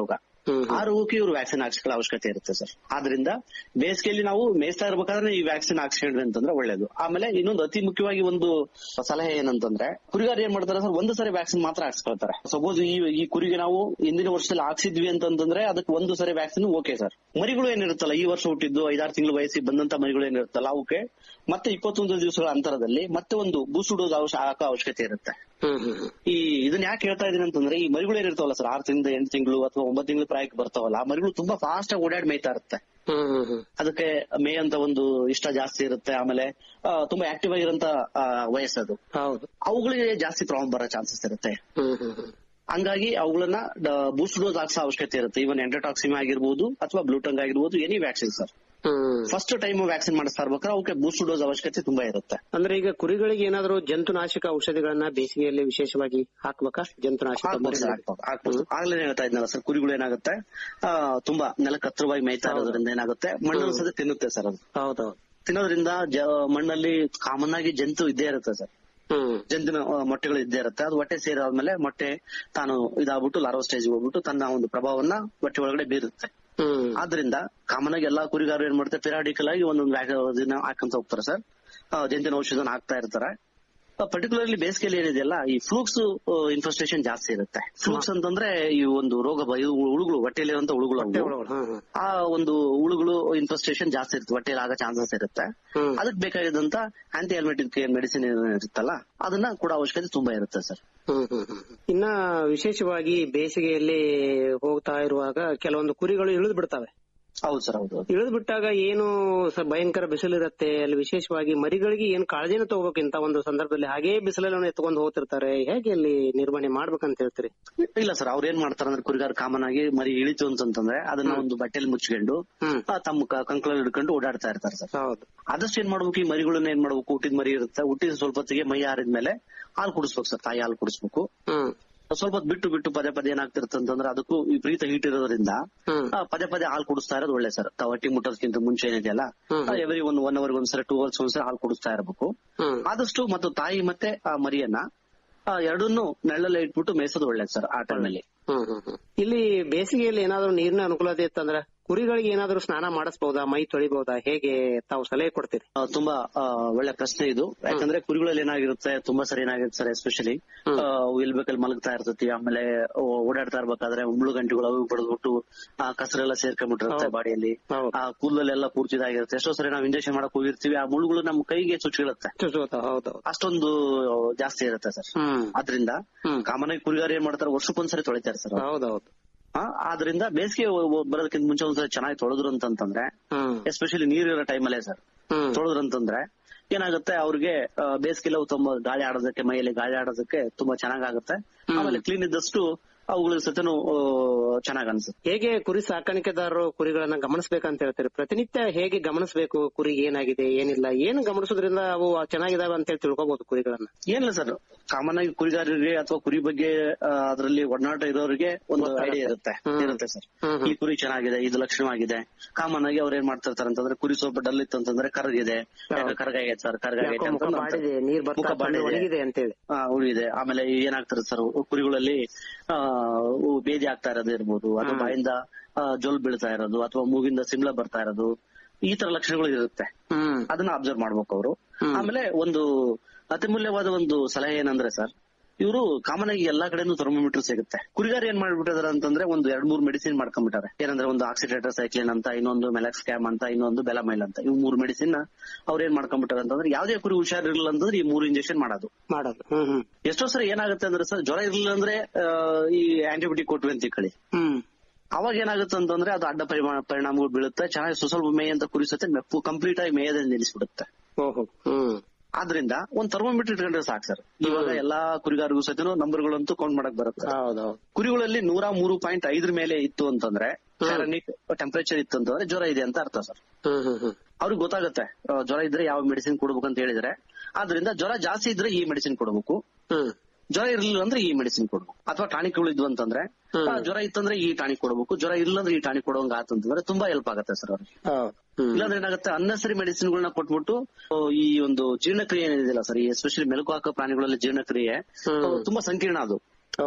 ಆ ರೋಗಕ್ಕೆ ಇವರು ವ್ಯಾಕ್ಸಿನ್ ಹಾಕ್ಸ್ಕೊಳ್ಳೋ ಅವಶ್ಯಕತೆ ಇರುತ್ತೆ ಸರ್ ಆದ್ರಿಂದ ಬೇಸಿಗೆಯಲ್ಲಿ ನಾವು ಮೇಯಿಸ್ತಾ ಇರ್ಬೇಕಾದ್ರೆ ಈ ವ್ಯಾಕ್ಸಿನ್ ಹಾಕ್ಸ್ಕೊಂಡ್ರಿ ಅಂತಂದ್ರೆ ಒಳ್ಳೇದು ಆಮೇಲೆ ಇನ್ನೊಂದು ಅತಿ ಮುಖ್ಯವಾಗಿ ಒಂದು ಸಲಹೆ ಏನಂತಂದ್ರೆ ಕುರಿಗಾರ ಏನ್ ಮಾಡ್ತಾರೆ ಸರ್ ಒಂದು ಸರಿ ವ್ಯಾಕ್ಸಿನ್ ಮಾತ್ರ ಹಾಕ್ಸ್ಕೊಳ್ತಾರೆ ಸಪೋಸ್ ಈ ಈ ಕುರಿಗೆ ನಾವು ಹಿಂದಿನ ವರ್ಷದಲ್ಲಿ ಹಾಕ್ಸಿದ್ವಿ ಅಂತಂದ್ರೆ ಅದಕ್ಕೆ ಒಂದು ಸರಿ ವ್ಯಾಕ್ಸಿನ್ ಓಕೆ ಸರ್ ಮರಿಗಳು ಏನಿರುತ್ತಲ್ಲ ಈ ವರ್ಷ ಹುಟ್ಟಿದ್ದು ಐದಾರು ತಿಂಗಳು ವಯಸ್ಸಿಗೆ ಬಂದಂತ ಮರಿಗಳು ಏನಿರುತ್ತಲ್ಲ ಅವಕ್ಕೆ ಮತ್ತೆ ಇಪ್ಪತ್ತೊಂದು ದಿವಸಗಳ ಅಂತರದಲ್ಲಿ ಮತ್ತೆ ಒಂದು ಬೂಸ್ಟು ಡೋಸ್ ಹಾಕೋ ಅವಶ್ಯಕತೆ ಇರುತ್ತೆ ಹ್ಮ್ ಹ್ಮ್ ಹ್ಮ್ ಈ ಇದನ್ನ ಯಾಕೆ ಹೇಳ್ತಾ ಇದೀನಿ ಅಂತಂದ್ರೆ ಈ ಮರಿಗಳು ಏನಿರ್ತಾವಲ್ಲ ಸರ್ ಆರು ತಿಂಗಳು ಎಂಟು ತಿಂಗಳು ಅಥವಾ ಒಂಬತ್ತು ತಿಂಗಳು ಪ್ರಾಯಕ್ಕೆ ಬರ್ತಾವಲ್ಲ ಆ ಮರಿಗಳು ತುಂಬಾ ಫಾಸ್ಟ್ ಆಗಿ ಓಡಾಡಿ ಮೇಯ್ತಾ ಇರುತ್ತೆ ಹ್ಮ್ ಹ್ಮ್ ಹ್ಮ್ ಅದಕ್ಕೆ ಮೇ ಅಂತ ಒಂದು ಇಷ್ಟ ಜಾಸ್ತಿ ಇರುತ್ತೆ ಆಮೇಲೆ ಆ, ತುಂಬಾ ಆಕ್ಟಿವ್ ಆಗಿರೋಂತ ಆ, ವಯಸ್ಸದು ಹೌದು ಅವುಗಳಿಗೆ ಜಾಸ್ತಿ ಪ್ರಾಬ್ಲಮ್ ಬರೋ ಚಾನ್ಸಸ್ ಇರುತ್ತೆ ಹ್ಮ್ ಹ್ಮ್ ಹ್ಮ್ ಹಂಗಾಗಿ ಅವುಗಳನ್ನ ಬೂಸ್ಟ್ ಡೋಸ್ ಹಾಕ್ಸೋ ಅವಶ್ಯಕತೆ ಇರುತ್ತೆ ಇವನ್ ಎಂಡೋಟಾಕ್ಸಿಮಾ ಆಗಿರ್ಬೋದು ಅಥವಾ ಬ್ಲೂಟಂಗ್ ಆಗಿರ್ಬೋದು any vaccine sir hmm first time vaccine ಮಾಡಿಸ್ತಾ ಇರ್ಬೇಕಾದ್ರೆ ಅವಕ್ಕೆ ಬೂಸ್ಟ್ ಡೋಸ್ ಅವಶ್ಯಕತೆ ತುಂಬಾ ಇರುತ್ತೆ ಅಂದ್ರೆ ಈಗ ಕುರಿಗಳಿಗೆ ಏನಾದ್ರು ಜಂತುನಾಶಕ ಔಷಧಿಗಳನ್ನ ಬೇಸಿಗೆಯಲ್ಲಿ ವಿಶೇಷವಾಗಿ ಹಾಕ್ಬೇಕಾ ಜಂತುನಾಶಕ ಹಾಕ್ಬೋದು ಸರ್, ಹಾಕ್ಬೋದು, ಹಾಕ್ಬೋದು. ಆಗ್ಲೇ ಹೇಳ್ತಾ ಇದ್ನಲ್ಲ ಸರ್ ಕುರಿಗಳು ಏನಾಗುತ್ತೆ ಆ, ತುಂಬಾ ನೆಲಕ್ಕೆ ಹತ್ರವಾಗಿ ಮೇಯ್ತಾ ಇರೋದ್ರಿಂದ ಏನಾಗುತ್ತೆ ಮಣ್ಣನ್ನು ಸದ ತಿನ್ನುತ್ತೆ ಸರ್ ಅದು ಹೌದೌದು ತಿನ್ನೋದ್ರಿಂದ ಜ- ಮಣ್ಣಲ್ಲಿ ಕಾಮನ್ ಆಗಿ ಜಂತು ಇದ್ದೇ ಇರುತ್ತೆ ಸರ್ ಹ್ಮ್ ಜಂತುನ ಆ, ಮೊಟ್ಟೆಗಳು ಇದ್ದೇ ಇರುತ್ತೆ ಅದು ಹೊಟ್ಟೆ ಸೇರಾದ್ಮೇಲೆ ಮೊಟ್ಟೆ ತಾನು ಇದಾಗ್ಬಿಟ್ಟು ಲಾರ್ವ ಸ್ಟೇಜ್ ಹೋಗ್ಬಿಟ್ಟು ತನ್ನ ಒಂದು ಪ್ರಭಾವವನ್ನ ಹೊಟ್ಟೆ ಒಳಗಡೆ ಬೀರುತ್ತೆ ಹ್ಮ್ ಆದ್ರಿಂದ ಕಾಮನ್ ಆಗಿ ಎಲ್ಲಾ ಕುರಿಗಾರರು ಏನ್ ಮಾಡ್ತಾರೆ ಪಿರಾಡಿಕಲ್ ಆಗಿ ಒಂದೊಂದು ವ್ಯಾಕ್- ಇದನ್ನ ಹಾಕಂತ ಹೋಗ್ತಾರೆ ಸರ್ ಆ, ಜಂತಿನ ಔಷಧನ ಹಾಕ್ತಾ ಇರ್ತಾರೆ ಪರ್ಟಿಕ್ಯುಲರ್ಲಿ ಬೇಸಿಗೆಯಲ್ಲಿ ಏನಿದೆಯಲ್ಲ ಈ ಫ್ಲೂಕ್ಸ್ ಇನ್ಫೆಸ್ಟೇಷನ್ ಜಾಸ್ತಿ ಇರುತ್ತೆ ಫ್ಲೂಕ್ಸ್ ಅಂತಂದ್ರೆ ಈ ಒಂದು ರೋಗ ಬ- ಇವು ಹುಳುಗಳು ಹೊಟ್ಟೆಲಿರುವಂತ ಹುಳುಗಳು ಅವು. ಹ್ಮ್ ಹ್ಮ್ ಆ ಒಂದು ಹುಳುಗಳು ಇನ್ಫೆಸ್ಟೇಷನ್ ಜಾಸ್ತಿ ಇರುತ್ತೆ ಹೊಟ್ಟೆಲಿ ಆಗೋ ಚಾನ್ಸಸ್ ಇರುತ್ತೆ ಹ್ಮ್. ಅದಕ್ಕೆ ಬೇಕಾಗಿದ್ದಂತ ಆಂಟಿ ಹೆಲ್ಮೆಟಿಕ್ ಮೆಡಿಸಿನ್ ಇರುತ್ತಲ್ಲ ಅದನ್ನ ಕೂಡ ಅವಶ್ಯಕತೆ ತುಂಬಾ ಇರುತ್ತೆ ಸರ್ ಹ್ಮ್ ಹ್ಮ್ ಹ್ಮ್. ಇನ್ನ ವಿಶೇಷವಾಗಿ ಬೇಸಿಗೆಯಲ್ಲಿ ಹೋಗ್ತಾ ಇರುವಾಗ ಕೆಲವೊಂದು ಕುರಿಗಳು ಇಳಿದು ಬಿಡ್ತವೆ ಹೌದು ಸರ್ ಹೌದು ಇಳಿದು ಬಿಟ್ಟಾಗ ಏನು ಸ- ಭಯಂಕರ ಬಿಸಿಲಿರುತ್ತೆ ಅಲ್ಲಿ ವಿಶೇಷವಾಗಿ ಮರಿಗಳಿಗೆ ಏನು ಕಾಳಜಿನ ತಗೋಬೇಕು ಇಂತ ಒಂದು ಸಂದರ್ಭದಲ್ಲಿ ಹಾಗೇ ಬಿಸಿಲನ್ನು ಎತ್ಕೊಂಡು ಹೋಗ್ತಿರ್ತಾರೆ ಹೇಗೆ ಅಲ್ಲಿ ನಿರ್ವಹಣೆ ಮಾಡ್ಬೇಕಂತ ಹೇಳ್ತೀರಿ ಇಲ್ಲ ಸರ್ ಅವ್ರ ಏನ್ ಮಾಡ್ತಾರೆ ಅಂದ್ರೆ ಕುರಿಗಾರ ಕಾಮನ್ ಆಗಿ ಮರಿ ಇಳಿತು ಅಂತಂದ್ರೆ ಅದನ್ನ ಒಂದು ಬಟ್ಟೆಲಿ ಮುಚ್ಕೊಂಡು ಹ್ಮ್. ಆ, ತಮ್ಮ ಕ- ಕಂಕಳಲ್ಲಿ ಹಿಡ್ಕೊಂಡು ಓಡಾಡ್ತಾ ಇರ್ತಾರೆ ಸರ್ ಹೌದು ಆದಷ್ಟು ಏನ್ ಮಾಡ್ಬೇಕು ಈ ಮರಿಗಳನ್ನ ಏನ್ ಮಾಡ್ಬೇಕು ಹುಟ್ಟಿದ ಮರಿ ಇರುತ್ತೆ ಹುಟ್ಟಿದ ಸ್ವಲ್ಪ ಹೊತ್ತಿಗೆ ಮೈ ಆರಿದ್ಮೇಲೆ ಹಾಲು ಕುಡಿಸ್ಬೇಕು ಸರ್ ತಾಯಿ ಹಾಲು ಕುಡಿಸ್ಬೇಕು ಹ್ಮ್ ಸ್ವಲ್ಪ ಹೊತ್ತು ಬಿಟ್ಟು ಬಿಟ್ಟು ಪದೇ ಪದೇ ಏನಾಗ್ತಿರುತ್ತೆ ಅಂತಂದ್ರೆ ಅದಕ್ಕೂ ವಿಪರೀತ ಹೀಟ್ ಇರೋದ್ರಿಂದ ಹ್ಮ್. ಆ, ಪದೇ ಪದೇ ಹಾಲು ಕುಡಿಸ್ತಾ ಇರೋದು ಒಳ್ಳೆ ಸರ್ ತಾವು ಹೊಟ್ಟಿ ಮುಟ್ಟೋದಕ್ಕಿಂತ ಮುಂಚೆ ಏನಿದೆಯಲ್ಲ ಎವ್ರಿ ಒಂದು ಒನ್ ಅವರ್ ಒಂದ್ಸರಿ ಟೂ ಅವರ್ಸ್ ಒಂದ್ಸರಿ ಹಾಲು ಕುಡಿಸ್ತಾ ಇರಬೇಕು ಹ್ಮ್ ಆದಷ್ಟು ಮತ್ತು ತಾಯಿ ಮತ್ತೆ ಆ ಮರಿಯನ್ನ ಆ, ಎರಡನ್ನೂ ನೆಳ್ಳಲ್ಲೇ ಇಟ್ಬಿಟ್ಟು ಮೇಯಿಸೋದು ಒಳ್ಳೇದು ಸರ್ ಆ ಟೈಮಲ್ಲಿ ಹ್ಮ್ ಹ್ಮ್ ಹ್ಮ್. ಇಲ್ಲಿ ಬೇಸಿಗೆಯಲ್ಲಿ ಏನಾದ್ರು ನೀರಿನ ಅನುಕೂಲತೆ ಇತ್ತಂದ್ರ ಕುರಿಗಳಿಗೆ ಏನಾದ್ರು ಸ್ನಾನ ಮಾಡಿಸಬಹುದಾ ಮೈ ತೊಳಿಬಹುದಾ ಹೇಗೆ ತಾವು ಸಲಹೆ ಕೊಡ್ತೀರಿ ಆ, ತುಂಬಾ ಆ, ಒಳ್ಳೆ ಪ್ರಶ್ನೆ ಇದು ಯಾಕಂದ್ರೆ ಕುರಿಗಳಲ್ಲಿ ಏನಾಗಿರುತ್ತೆ ತುಂಬಾ ಸರಿ ಏನಾಗಿರುತ್ತೆ ಸರ್ ಎಸ್ಪೆಷಲಿ ಎಲ್ ಬೇಕಲ್ಲಿ ಮಲಗ್ತಾ ಇರ್ತೈತಿ ಆಮೇಲೆ ಓ- ಓಡಾಡ್ತಾ ಇರ್ಬೇಕಾದ್ರೆ ಉಂಬ್ಳು ಗಂಟೆಗಳು ಅವು ಬಡದ್ಬಿಟ್ಟು ಆ ಕಸರೆಲ್ಲ ಸೇರ್ಕೊಂಡ್ಬಿಟ್ಟಿರುತ್ತೆ ಬಾಡಿಯಲ್ಲಿ ಹೌದು. ಆ ಕೂದಲೆಲ್ಲ ಪೂರ್ತಿ ಇದಾಗಿರುತ್ತೆ ಎಷ್ಟೋ ಸರಿ ನಾವು ಇಂಜೆಕ್ಷನ್ ಮಾಡಕ್ ಹೋಗಿರ್ತೀವಿ ಆ ಮುಳುಗಳು ನಮ್ಮ ಕೈಗೆ ಚುಚ್ಚಿಡುತ್ತೆ ಹೌದೌದು ಅಷ್ಟೊಂದು ಜಾಸ್ತಿ ಇರುತ್ತೆ ಸರ್ ಹ್ಮ್ ಆದ್ರಿಂದ ಹ್ಮ್. ಕಾಮನ್ ಆಗಿ ಕುರಿಗಾರ ಏನ್ ಮಾಡ್ತಾರೆ ವರ್ಷಕ್ಕೊಂದ್ಸರಿ ತೊಳಿತಾರೆ ಸರ್ ಹೌದೌದು ಆದ್ರಿಂದ ಬೇಸಿಗೆ ಒ- ಒ- ಬರೋದಕ್ಕಿಂತ ಮುಂಚೆ ಒಂದ್ಸರಿ ಚೆನ್ನಾಗಿ ತೊಳೆದ್ರು ಅಂತಂದ್ರೆ ಹ್ಮ್ ಎಸ್ಪೆಷಲಿ ನೀರಿರೋ ಟೈಮಲ್ಲೇ ಸರ್ ಹ್ಮ್ ತೊಳೆದ್ರು ಅಂತಂದ್ರೆ ಏನಾಗುತ್ತೆ ಅವ್ರಿಗೆ ಬೇಸಿಗೆಲ್ಲ ತುಂಬಾ ಗಾಳಿ ಆಡೋದಕ್ಕೆ ಮೈಯಲ್ಲಿ ಗಾಳಿ ಆಡೋದಕ್ಕೆ ತುಂಬಾ ಚೆನ್ನಾಗಾಗುತ್ತೆ ಆಮೇಲೆ ಕ್ಲೀನ್ ಇದ್ದಷ್ಟು ಅವುಗಳ ಸತನು ಚೆನ್ನಾಗ್ ಅನ್ಸುತ್ತೆ ಹೇಗೆ ಕುರಿ ಸಾಕಾಣಿಕೆದಾರರು ಕುರಿಗಳನ್ನ ಗಮನಿಸಬೇಕಂತ ಹೇಳ್ತಾರೆ ಪ್ರತಿನಿತ್ಯ ಹೇಗೆ ಗಮನಿಸಬೇಕು ಕುರಿ ಏನಾಗಿದೆ ಏನಿಲ್ಲ ಏನು ಗಮನಿಸೋದ್ರಿಂದ ಅವು ಚೆನ್ನಾಗಿದಾವೆ ಅಂತ ಹೇಳಿ ತಿಳ್ಕೊಬಹುದು ಕುರಿಗಳನ್ನ ಏನಿಲ್ಲ ಸರ್ ಕಾಮನ್ ಆಗಿ ಕುರಿಗಾರರಿಗೆ ಅಥವಾ ಕುರಿ ಬಗ್ಗೆ ಅದರಲ್ಲಿ ಒಡನಾಟ ಇರೋರಿಗೆ ಒಂದು ಐಡಿಯಾ ಇರುತ್ತೆ ಇರುತ್ತೆ ಸರ್ ಈ ಕುರಿ ಚೆನ್ನಾಗಿದೆ ಇದು ಲಕ್ಷಣವಾಗಿದೆ ಕಾಮನ್ ಆಗಿ ಅವ್ರು ಏನ್ ಮಾಡ್ತಿರ್ತಾರೆ ಅಂತಂದ್ರೆ ಕುರಿ ಸ್ವಲ್ಪ ಡಲ್ ಇತ್ತು ಅಂತಂದ್ರೆ ಕರಗಿದೆ ಯಾಕೆ ಕರಗಾಗೈತೆ ಸರ್ ಕರಗಾಗೈತೆ ಯಾಕೋ ಅಂತ ಮುಖ ಅಂತಾರೆ. ಬಾಡಿದೆ ನೀರ್ ಮುಖ ಬರ್ತಾ ಬಾಡಿದೆ. ಒಣಗಿದೆ ಅಂತೇಳಿ ಆ, ಉಳಿದೆ ಆಮೇಲೆ ಏನಾಗ್ತಾರೆ ಸರ್ ಕುರಿಗಳಲ್ಲಿ ಆ ಉ- ಬೇದಿ ಆಗ್ತಾ ಇರೋದು ಇರ್ಬೋದು ಅಥವಾ ಬಾಯಿಂದ ಆ, ಜೊಲ್ ಬೀಳ್ತಾ ಇರೋದು ಅಥವಾ ಮೂಗಿಂದ ಸಿಂಬಳ ಬರ್ತಾ ಇರೋದು ಈ ತರ ಲಕ್ಷಣಗಳು ಇರುತ್ತೆ ಹ್ಮ್ ಅದನ್ನ ಅಬ್ಸರ್ವ್ ಮಾಡ್ಬೇಕು ಅವರು ಆಮೇಲೆ ಒಂದು ಅತಿಮೂಲ್ಯವಾದ ಒಂದು ಸಲಹೆ ಏನಂದ್ರೆ ಸರ್ ಇವರು ಕಾಮನ್ ಆಗಿ ಎಲ್ಲಾ ಕಡೆನೂ ಥರ್ಮೋಮೀಟರ್ ಸಿಗುತ್ತೆ ಕುರಿಗಾರ ಏನ್ ಮಾಡ್ಬಿಟ್ಟಿದಾರೆ ಅಂತಂದ್ರೆ ಒಂದು ಎರಡ್ ಮೂರ್ ಮೆಡಿಸಿನ್ ಮಾಡ್ಕೊಂಡ್ಬಿಟ್ಟಾರೆ ಏನಂದ್ರೆ ಒಂದು ಆಕ್ಸಿಡೇಟರ್ ಸೈಕ್ಲಿನ್ ಅಂತ ಇನ್ನೊಂದು ಮೆಲಾಕ್ಸ್ ಕ್ಯಾಮ್ ಅಂತ ಇನ್ನೊಂದು ಬೆಲಮೈಲ್ ಅಂತ ಇವು ಮೂರ್ ಮೆಡಿಸಿನ್ ಅವ್ರ ಏನ್ ಮಾಡ್ಕೊಂಡ್ಬಿಟ್ಟಾರೆ ಅಂತಂದ್ರೆ ಯಾವ್ದೇ ಕುರಿ ಹುಷಾರಿರ್ಲಿಲ್ಲ ಅಂತಂದ್ರೆ ಈ ಮೂರು ಇಂಜೆಕ್ಷನ್ ಮಾಡೋದು ಮಾಡೋದು ಹ್ಮ್ ಹ್ಮ್ ಎಷ್ಟೋ ಸರಿ ಏನಾಗುತ್ತೆ ಅಂದ್ರೆ ಸರ್ ಜ್ವರ ಇರ್ಲಿಲ್ಲ ಅಂದ್ರೆ ಆ, ಈ ಆಂಟಿಬಯೋಟಿಕ್ ಕೊಟ್ವಿ ಅಂತ ಇಕ್ಕಳಿ ಹ್ಮ್ ಅವಾಗ ಏನಾಗುತ್ತೆ ಅಂತಂದ್ರೆ ಅದು ಅಡ್ಡ ಪರಿಮಾಣ ಪರಿಣಾಮಗಳು ಬೀಳುತ್ತೆ ಚೆನ್ನಾಗಿ ಸುಸ್ವಲ್ಪ ಮೇಯ ಅಂತ ಕುರಿಸುತ್ತೆ ಮೆಪ್ಪು ಕಂಪ್ಲೀಟ್ ಆಗಿ ಮೇಯದಲ್ಲಿ ನಿಲ್ಲಿಸ್ಬಿಡುತ್ತೆ ಓಹೋ ಹ್ಮ್ ಆದ್ರಿಂದ ಒಂದ್ ಥರ್ಮೋಮೀಟರ್ ಇಟ್ಕೊಂಡ್ರೆ ಸಾಕು ಸರ್ ಇವಾಗ ಎಲ್ಲಾ ಕುರಿಗಾರಿಗೂ ಸಹಿತ ನಂಬರ್ಗಳಂತೂ ಕೌಂಟ್ ಮಾಡಕ್ ಬರುತ್ತೆ ಹೌದೌದು ಕುರಿಗಳಲ್ಲಿ ನೂರ ಮೂರು ಪಾಯಿಂಟ್ ಐದ್ರ ಮೇಲೆ ಇತ್ತು ಅಂತಂದ್ರೆ ಟೆಂಪರೇಚರ್ ಇತ್ತು ಅಂತಂದ್ರೆ ಜ್ವರ ಇದೆ ಅಂತ ಅರ್ಥ ಸರ್ ಹ್ಮ್ ಹ್ಮ್ ಹ್ಮ್ ಅವ್ರಿಗೆ ಗೊತ್ತಾಗುತ್ತೆ ಆ, ಜ್ವರ ಇದ್ರೆ ಯಾವ ಮೆಡಿಸಿನ್ ಕೊಡ್ಬೇಕು ಅಂತ ಹೇಳಿದ್ರೆ ಆದ್ರಿಂದ ಜ್ವರ ಜಾಸ್ತಿ ಇದ್ರೆ ಈ ಮೆಡಿಸಿನ್ ಕೊಡ್ಬೇಕು ಹ್ಮ್ ಜ್ವರ ಇರ್ಲಿಲ್ಲ ಅಂದ್ರೆ ಈ ಮೆಡಿಸಿನ್ ಕೊಡ್ಬೇಕು ಅಥವಾ ಟಾನಿಕ್ಗಳು ಇದ್ವು ಅಂತಂದ್ರೆ ಆ, ಜ್ವರ ಇತ್ತಂದ್ರೆ ಈ ಟಾನಿಕ್ ಕೊಡ್ಬೇಕು ಜ್ವರ ಇಲ್ಲ ಅಂದ್ರೆ ಈ ಟಾನಿಕ್ ಕೊಡುವಂಗ ಆತಂತಂದ್ರೆ ತುಂಬಾ ಹೆಲ್ಪ್ ಆಗುತ್ತೆ ಸರ್ ಅವ್ರಿಗೆ ಹೌದು ಹ್ಮ್ ಇಲ್ಲಾಂದ್ರೆ ಏನಾಗುತ್ತೆ ಅನ್ನಸರಿ ಮೆಡಿಸಿನ್ ಗಳನ್ನ ಕೊಟ್ಬಿಟ್ಟು ಆ, ಈ ಒಂದು ಜೀರ್ಣಕ್ರಿಯೆ ಏನಿದೆಯಲ್ಲ ಸರ್ ಎಸ್ಪೆಷಲಿ ಮೆಲುಕು ಹಾಕೋ ಪ್ರಾಣಿಗಳಲ್ಲಿ ಜೀರ್ಣಕ್ರಿಯೆ ಆ, ತುಂಬಾ ಸಂಕೀರ್ಣ ಅದು ಓಹೋ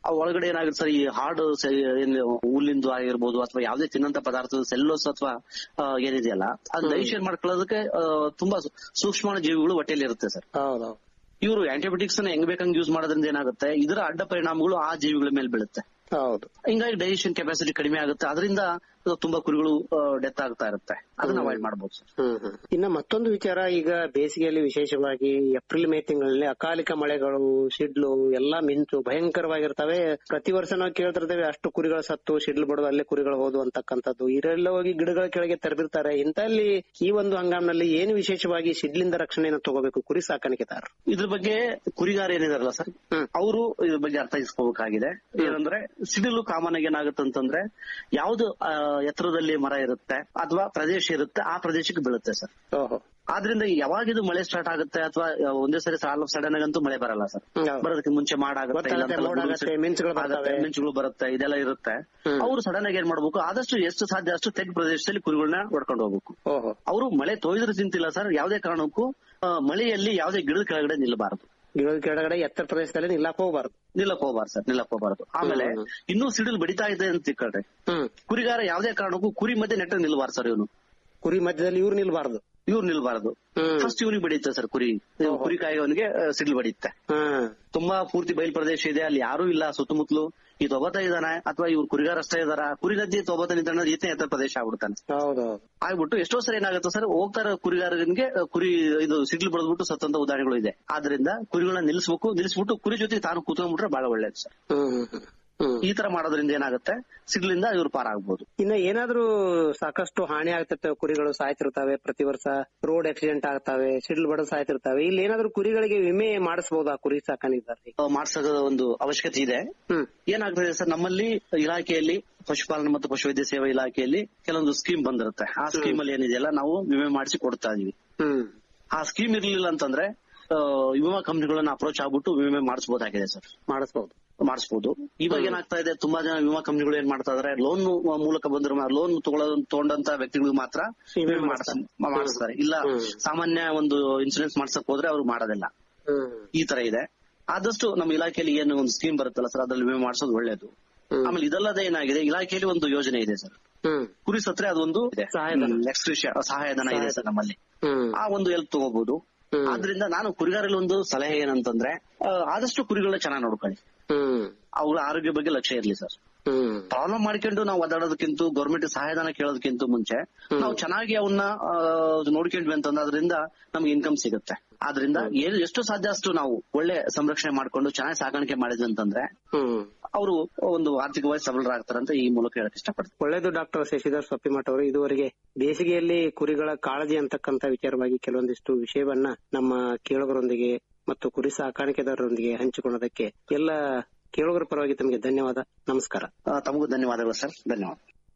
ಆ ಒಳಗಡೆ ಏನಾಗುತ್ತೆ ಸರ್ ಈ ಹಾರ್ಡ್ ಏನು ಹುಲ್ಲಿಂದು ಆಗಿರ್ಬೋದು ಅಥವಾ ಯಾವುದೇ ತಿನ್ನಂತ ಪದಾರ್ಥದ ಸೆಲ್ಲೋಸ್ ಅಥವಾ ಏನಿದೆಯಲ್ಲ ಅದು ಡೈಜೆಷನ್ ಮಾಡ್ಕೊಳ್ಳೋದಕ್ಕೆ ಆ, ತುಂಬಾ ಸೂಕ್ಷ್ಮ ಜೀವಿಗಳು ಹೊಟ್ಟೆಯಲ್ಲಿ ಇರುತ್ತೆ ಸರ್ ಹೌದೌದು ಇವರು ಆಂಟಿಬಯೋಟಿಕ್ಸ್ ಅನ್ನ ಹೆಂಗ್ ಬೇಕಂಗ್ ಯೂಸ್ ಮಾಡೋದ್ರಿಂದ ಏನಾಗುತ್ತೆ ಇದರ ಅಡ್ಡ ಪರಿಣಾಮಗಳು ಆ ಜೀವಿಗಳ ಮೇಲೆ ಬೀಳುತ್ತೆ ಹೌದು ಹಿಂಗಾಗಿ ಡೈಜೆಷನ್ ಕೆಪಾಸಿಟಿ ಕಡಿಮೆ ಆಗುತ್ತೆ ಅದರಿಂದ ತುಂಬಾ ಕುರಿಗಳು ಡೆತ್ ಆಗ್ತಾ ಇರುತ್ತೆ ಅದನ್ನ ಅವಾಯ್ಡ್ ಮಾಡಬಹುದು ಸರ್ ಹ್ಮ್ ಹ್ಮ್. ಇನ್ನ ಮತ್ತೊಂದು ವಿಚಾರ ಈಗ ಬೇಸಿಗೆಯಲ್ಲಿ ವಿಶೇಷವಾಗಿ ಏಪ್ರಿಲ್ ಮೇ ತಿಂಗಳಲ್ಲಿ ಅಕಾಲಿಕ ಮಳೆಗಳು ಸಿಡ್ಲು ಎಲ್ಲಾ ಮಿಂಚು ಭಯಂಕರವಾಗಿರ್ತವೆ ಪ್ರತಿ ವರ್ಷ ನಾವು ಕೇಳ್ತಿರ್ತೇವೆ ಅಷ್ಟು ಕುರಿಗಳು ಸತ್ತು ಸಿಡ್ಲು ಬಡದು ಅಲ್ಲೇ ಕುರಿಗಳು ಹೋದು ಅಂತಕ್ಕಂಥದ್ದು ಇವರೆಲ್ಲ ಹೋಗಿ ಗಿಡಗಳ ಕೆಳಗೆ ತೆರೆದಿರ್ತಾರೆ ಇಂತಲ್ಲಿ ಈ ಒಂದು ಹಂಗಾಮಿನಲ್ಲಿ ಏನು ವಿಶೇಷವಾಗಿ ಸಿಡ್ಲಿಂದ ರಕ್ಷಣೆಯನ್ನು ತಗೋಬೇಕು ಕುರಿ ಸಾಕಾಣಿಕೆದಾರರು ಇದ್ರ ಬಗ್ಗೆ ಕುರಿಗಾರ ಏನಿದಾರಲ್ಲ ಸರ್ ಅವರು ಇದ್ರ ಬಗ್ಗೆ ಅರ್ಥೈಸ್ಕೋಬೇಕಾಗಿದೆ ಏನಂದ್ರೆ ಸಿಡಿಲು ಕಾಮನ್ ಆಗಿ ಏನಾಗುತ್ತೆ ಅಂತಂದ್ರೆ ಯಾವ್ದು ಆ, ಎತ್ತರದಲ್ಲಿ ಮರ ಇರುತ್ತೆ ಅಥವಾ ಪ್ರದೇಶ ಇರುತ್ತೆ ಆ ಪ್ರದೇಶಕ್ಕೆ ಬೀಳುತ್ತೆ ಸರ್ ಓಹೋ ಆದ್ರಿಂದ ಯಾವಾಗ ಇದು ಮಳೆ ಸ್ಟಾರ್ಟ್ ಆಗುತ್ತೆ ಅಥವಾ ಒಂದೇ ಸರಿ ಸಾಲ ಸಡನ್ ಆಗಂತೂ ಮಳೆ ಬರಲ್ಲ ಸರ್ ಹೌದು. ಬರೋದಕ್ಕೆ ಮುಂಚೆ ಮಾಡಾಗುತ್ತೆ ಗೊತ್ತಾಗುತ್ತೆ, ಮೋಡ ಆಗುತ್ತೆ, ಮಿಂಚುಗಳು ಬರ್ತವೆ. ಮಿಂಚುಗಳು ಬರುತ್ತೆ ಇದೆಲ್ಲ ಇರುತ್ತೆ ಅವರು ಸಡನ್ ಆಗಿ ಏನ್ ಮಾಡ್ಬೇಕು ಆದಷ್ಟು ಎಷ್ಟು ಸಾಧ್ಯ ಅಷ್ಟು ತೆಗ್ ಪ್ರದೇಶದಲ್ಲಿ ಕುರಿಗಳನ್ನ ಹೊಡ್ಕೊಂಡು ಹೋಗ್ಬೇಕು ಓಹೋ ಅವರು ಮಳೆ ತೋಯ್ದ್ರೆ ಚಿಂತಿಲ್ಲ ಸರ್ ಯಾವುದೇ ಕಾರಣಕ್ಕೂ ಆ, ಮಳೆಯಲ್ಲಿ ಯಾವುದೇ ಗಿಡದ ಕೆಳಗಡೆ ನಿಲ್ಲಬಾರದು ಗಿಡದ ಕೆಳಗಡೆ ಎತ್ತರ ಪ್ರದೇಶದಲ್ಲಿ ನಿಲ್ಲಕ್ ಹೋಗ್ಬಾರ್ದು ನಿಲ್ಲಕ್ ಹೋಗ್ಬಾರ್ದು ಸರ್ ನಿಲ್ಲಕ್ ಹೋಗ್ಬಾರ್ದು ಆಮೇಲೆ ಇನ್ನೂ ಸಿಡಿಲ್ ಬಡಿತಾ ಇದೆ ಅಂತ ತಿಳ್ಕೊಳ್ರಿ ಹ್ಮ್ ಕುರಿಗಾರ ಯಾವುದೇ ಕಾರಣಕ್ಕೂ ಕುರಿ ಮಧ್ಯೆ ನೆಟ್ಟ ನಿಲ್ಬಾರ್ದು ಸರ್ ಇವನು ಕುರಿ ಮಧ್ಯದಲ್ಲಿ ಇವ್ರು ನಿಲ್ಬಾರ್ದು ಇವ್ರು ನಿಲ್ಬಾರ್ದು ಹ್ಮ್. ಫಸ್ಟ್ ಇವನಿಗೆ ಬಡಿಯುತ್ತೆ ಸರ್ ಕುರಿ ಕುರಿ ಕಾಯೋವನಿಗೆ ಸಿಡಿಲ್ ಬಡಿಯುತ್ತೆ ಹ್ಮ್ ತುಂಬಾ ಪೂರ್ತಿ ಬಯಲು ಪ್ರದೇಶ ಇದೆ ಅಲ್ಲಿ ಯಾರು ಇಲ್ಲ ಸುತ್ತಮುತ್ತಲು ಈ ತೊಬತ ಇದಾನೆ ಅಥವಾ ಇವ್ರು ಕುರಿಗಾರ ಅಷ್ಟೇ ಇದಾರ ಕುರಿ ಗದ್ದೆ ತೊಬತ ನಿಂತಾನೆ ಈತನೇ ಎತ್ತರ ಪ್ರದೇಶ ಆಗ್ಬಿಡ್ತಾನೆ ಹೌದೌದು ಆಗ್ಬಿಟ್ಟು ಎಷ್ಟೋ ಸರಿ ಏನಾಗುತ್ತೆ ಸರ್ ಹೋಗ್ತಾರ ಕುರಿಗಾರನಿಗೆ ಅಹ್, ಕುರಿ ಇದು ಸಿಡ್ಲು ಬಡದ್ಬಿಟ್ಟು ಸತ್ತಂತ ಉದಾಹರಣೆಗಳು ಇದೆ ಆದ್ರಿಂದ ಕುರಿಗಳನ್ನ ನಿಲ್ಲಿಸ್ಬೇಕು ನಿಲ್ಲಿಸ್ಬಿಟ್ಟು ಕುರಿ ಜೊತೆಗೆ ತಾನು ಕೂತ್ಕೊಂಡ್ಬಿಟ್ರೆ ಬಹಳ ಒಳ್ಳೇದು ಸರ್ ಹ್ಮ್ ಹ್ಮ್ ಹ್ಮ್ ಹ್ಮ್ ಈ ತರ ಮಾಡೋದ್ರಿಂದ ಏನಾಗುತ್ತೆ ಸಿಡ್ಲಿಂದ ಇವ್ರು ಪಾರಾಗ್ಬೋದು ಇನ್ನ ಏನಾದ್ರೂ ಸಾಕಷ್ಟು ಹಾನಿ ಆಗ್ತಿರ್ತವೆ ಕುರಿಗಳು ಸಾಯ್ತಿರ್ತವೆ ಪ್ರತಿ ವರ್ಷ ರೋಡ್ ಆಕ್ಸಿಡೆಂಟ್ ಆಗ್ತವೆ ಸಿಡ್ಲು ಬಡದು ಸಾಯ್ತಿರ್ತವೆ ಇಲ್ಲಿ ಏನಾದ್ರೂ ಕುರಿಗಳಿಗೆ ವಿಮೆ ಮಾಡಿಸಬಹುದಾ ಕುರಿ ಸಾಕಾಣಿಕೆದಾರರಿಗೆ ಮಾಡ್ಸೋದ ಒಂದು ಅವಶ್ಯಕತೆ ಇದೆ ಹ್ಮ್ ಏನಾಗ್ತದೆ ಸರ್ ನಮ್ಮಲ್ಲಿ ಇಲಾಖೆಯಲ್ಲಿ ಪಶುಪಾಲನೆ ಮತ್ತು ಪಶುವೈದ್ಯ ಸೇವಾ ಇಲಾಖೆಯಲ್ಲಿ ಕೆಲವೊಂದು ಸ್ಕೀಮ್ ಬಂದಿರುತ್ತೆ ಆ ಸ್ಕೀಮ್ ಅಲ್ಲಿ ಏನಿದೆಯಲ್ಲ ನಾವು ವಿಮೆ ಮಾಡಿಸಿ ಕೊಡ್ತಾ ಇದೀವಿ ಹ್ಮ್ ಆ ಸ್ಕೀಮ್ ಇರ್ಲಿಲ್ಲ ಅಂತಂದ್ರೆ ಆ, ವಿಮಾ ಕಂಪನಿಗಳನ್ನ ಅಪ್ರೋಚ್ ಆಗ್ಬಿಟ್ಟು ವಿಮೆ ಮಾಡಿಸಬಹುದಾಗಿದೆ ಸರ್ ಮಾಡಿಸಬಹುದು ಮಾಡಿಸಬಹುದು ಇವಾಗ ಏನಾಗ್ತಾ ಇದೆ ತುಂಬಾ ಜನ ವಿಮಾ ಕಂಪನಿಗಳು ಏನ್ ಮಾಡ್ತಾ ಇದಾರೆ ಲೋನ್ ಮೂಲಕ ಬಂದಿರೋ ಲೋನ್ ತಗೊಂಡಂತ ವ್ಯಕ್ತಿಗಳು ಮಾತ್ರ ವಿಮೆ ವಿಮೆ ಮಾಡ್ಸ- ಮಾಡಿಸ್ತಾರೆ ಇಲ್ಲ ಸಾಮಾನ್ಯ ಒಂದು ಇನ್ಸೂರೆನ್ಸ್ ಮಾಡ್ಸಕ್ ಹೋದ್ರೆ ಅವ್ರು ಮಾಡೋದಿಲ್ಲ ಹ್ಮ್ ಈ ತರ ಇದೆ ಆದಷ್ಟು ನಮ್ಮ ಇಲಾಖೆಯಲ್ಲಿ ಏನು ಒಂದು ಸ್ಕೀಮ್ ಬರುತ್ತಲ್ಲ ಸರ್ ಅದ್ರಲ್ಲಿ ವಿಮೆ ಮಾಡಿಸೋದು ಒಳ್ಳೇದು ಆಮೇಲೆ ಇದಲ್ಲದೆ ಏನಾಗಿದೆ ಇಲಾಖೆಯಲ್ಲಿ ಒಂದು ಯೋಜನೆ ಇದೆ ಸರ್ ಹ್ಮ್ ಕುರಿ ಸತ್ರೆ ಅದೊಂದು ಇದೆ ಸಹಾಯಧನ. ಎಕ್ಸ್ಟ್ರಿಷ ಸಹಾಯಧನ ಇದೆ ಸರ್ ನಮ್ಮಲ್ಲಿ ಹ್ಮ್ ಆ ಒಂದು ಹೆಲ್ಪ್ ತಗೋಬಹುದು ಹ್ಮ್. ಆದ್ರಿಂದ ನಾನು ಕುರಿಗಾರಲ್ಲಿ ಒಂದು ಸಲಹೆ ಏನಂತಂದ್ರೆ ಆ, ಆದಷ್ಟು ಕುರಿಗಳನ್ನ ಚೆನ್ನಾಗಿ ನೋಡ್ಕೊಳ್ಳಿ ಹ್ಮ್ ಅವುಗಳ ಆರೋಗ್ಯ ಬಗ್ಗೆ ಲಕ್ಷ್ಯ ಇರ್ಲಿ ಸರ್ ಹ್ಮ್ ಪ್ರಾಬ್ಲಮ್ ಮಾಡ್ಕೊಂಡು ನಾವು ಒದ್ದಾಡೋದಕ್ಕಿಂತ ಗೌರ್ಮೆಂಟ್ ಸಹಾಯಧನ ಕೇಳೋದಕ್ಕಿಂತ ಮುಂಚೆ ನಾವು ಚೆನ್ನಾಗಿ ಅವನ್ನ ಆ, ನೋಡ್ಕೊಂಡ್ವಿ ಅಂತಂದ್ರೆ ಅದರಿಂದ ನಮ್ಗೆ ಇನ್ಕಮ್ ಸಿಗುತ್ತೆ ಆದ್ರಿಂದ ಏನು ಎಷ್ಟು ಸಾಧ್ಯ ಅಷ್ಟು ನಾವು ಒಳ್ಳೆ ಸಂರಕ್ಷಣೆ ಮಾಡ್ಕೊಂಡು ಚೆನ್ನಾಗಿ ಸಾಗಾಣಿಕೆ ಮಾಡಿದ್ವಿ ಅಂತಂದ್ರೆ ಹ್ಮ್ ಅವರು ಒಂದು ಆರ್ಥಿಕವಾಗಿ ಸಬಲರಾಗ್ತಾರೆ ಅಂತ ಈ ಮೂಲಕ ಹೇಳಕ್ ಇಷ್ಟಪಡ್ತೀನಿ ಒಳ್ಳೇದು ಡಾಕ್ಟರ್ ಶಶಿಧರ್ ಸೊಪ್ಪಿಮಠ ಅವರು ಇದುವರೆಗೆ ಬೇಸಿಗೆಯಲ್ಲಿ ಕುರಿಗಳ ಕಾಳಜಿ ಅಂತಕ್ಕಂತ ವಿಚಾರವಾಗಿ ಕೆಲವೊಂದಿಷ್ಟು ವಿಷಯವನ್ನ ನಮ್ಮ ಕೇಳುಗರೊಂದಿಗೆ ಮತ್ತು ಕುರಿ ಸಾಕಾಣಿಕೆದಾರರೊಂದಿಗೆ ಹಂಚಿಕೊಳ್ಳೋದಕ್ಕೆ ಎಲ್ಲ ಕೇಳುಗರ ಪರವಾಗಿ ತಮಗೆ ಧನ್ಯವಾದ ನಮಸ್ಕಾರ ಆ, ತಮಗೂ ಧನ್ಯವಾದಗಳು ಸರ್ ಧನ್ಯವಾದ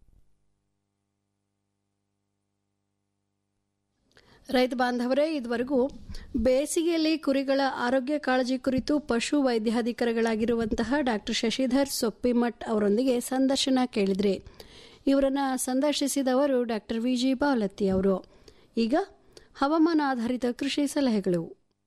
ರೈತ ಬಾಂಧವರೇ ಇದುವರೆಗೂ ಬೇಸಿಗೆಯಲ್ಲಿ ಕುರಿಗಳ ಆರೋಗ್ಯ ಕಾಳಜಿ ಕುರಿತು ಪಶು ವೈದ್ಯಾಧಿಕಾರಿಗಳಾಗಿರುವಂತಹ ಡಾಕ್ಟರ್ ಶಶಿಧರ್ ಸೊಪ್ಪಿಮಠ್ ಅವರೊಂದಿಗೆ ಸಂದರ್ಶನ ಕೇಳಿದ್ರಿ ಇವರನ್ನ ಸಂದರ್ಶಿಸಿದವರು ಡಾಕ್ಟರ್ ವಿಜಿ ಬಾವಲತ್ತಿ ಅವರು ಈಗ ಹವಾಮಾನ ಆಧಾರಿತ ಕೃಷಿ ಸಲಹೆಗಳು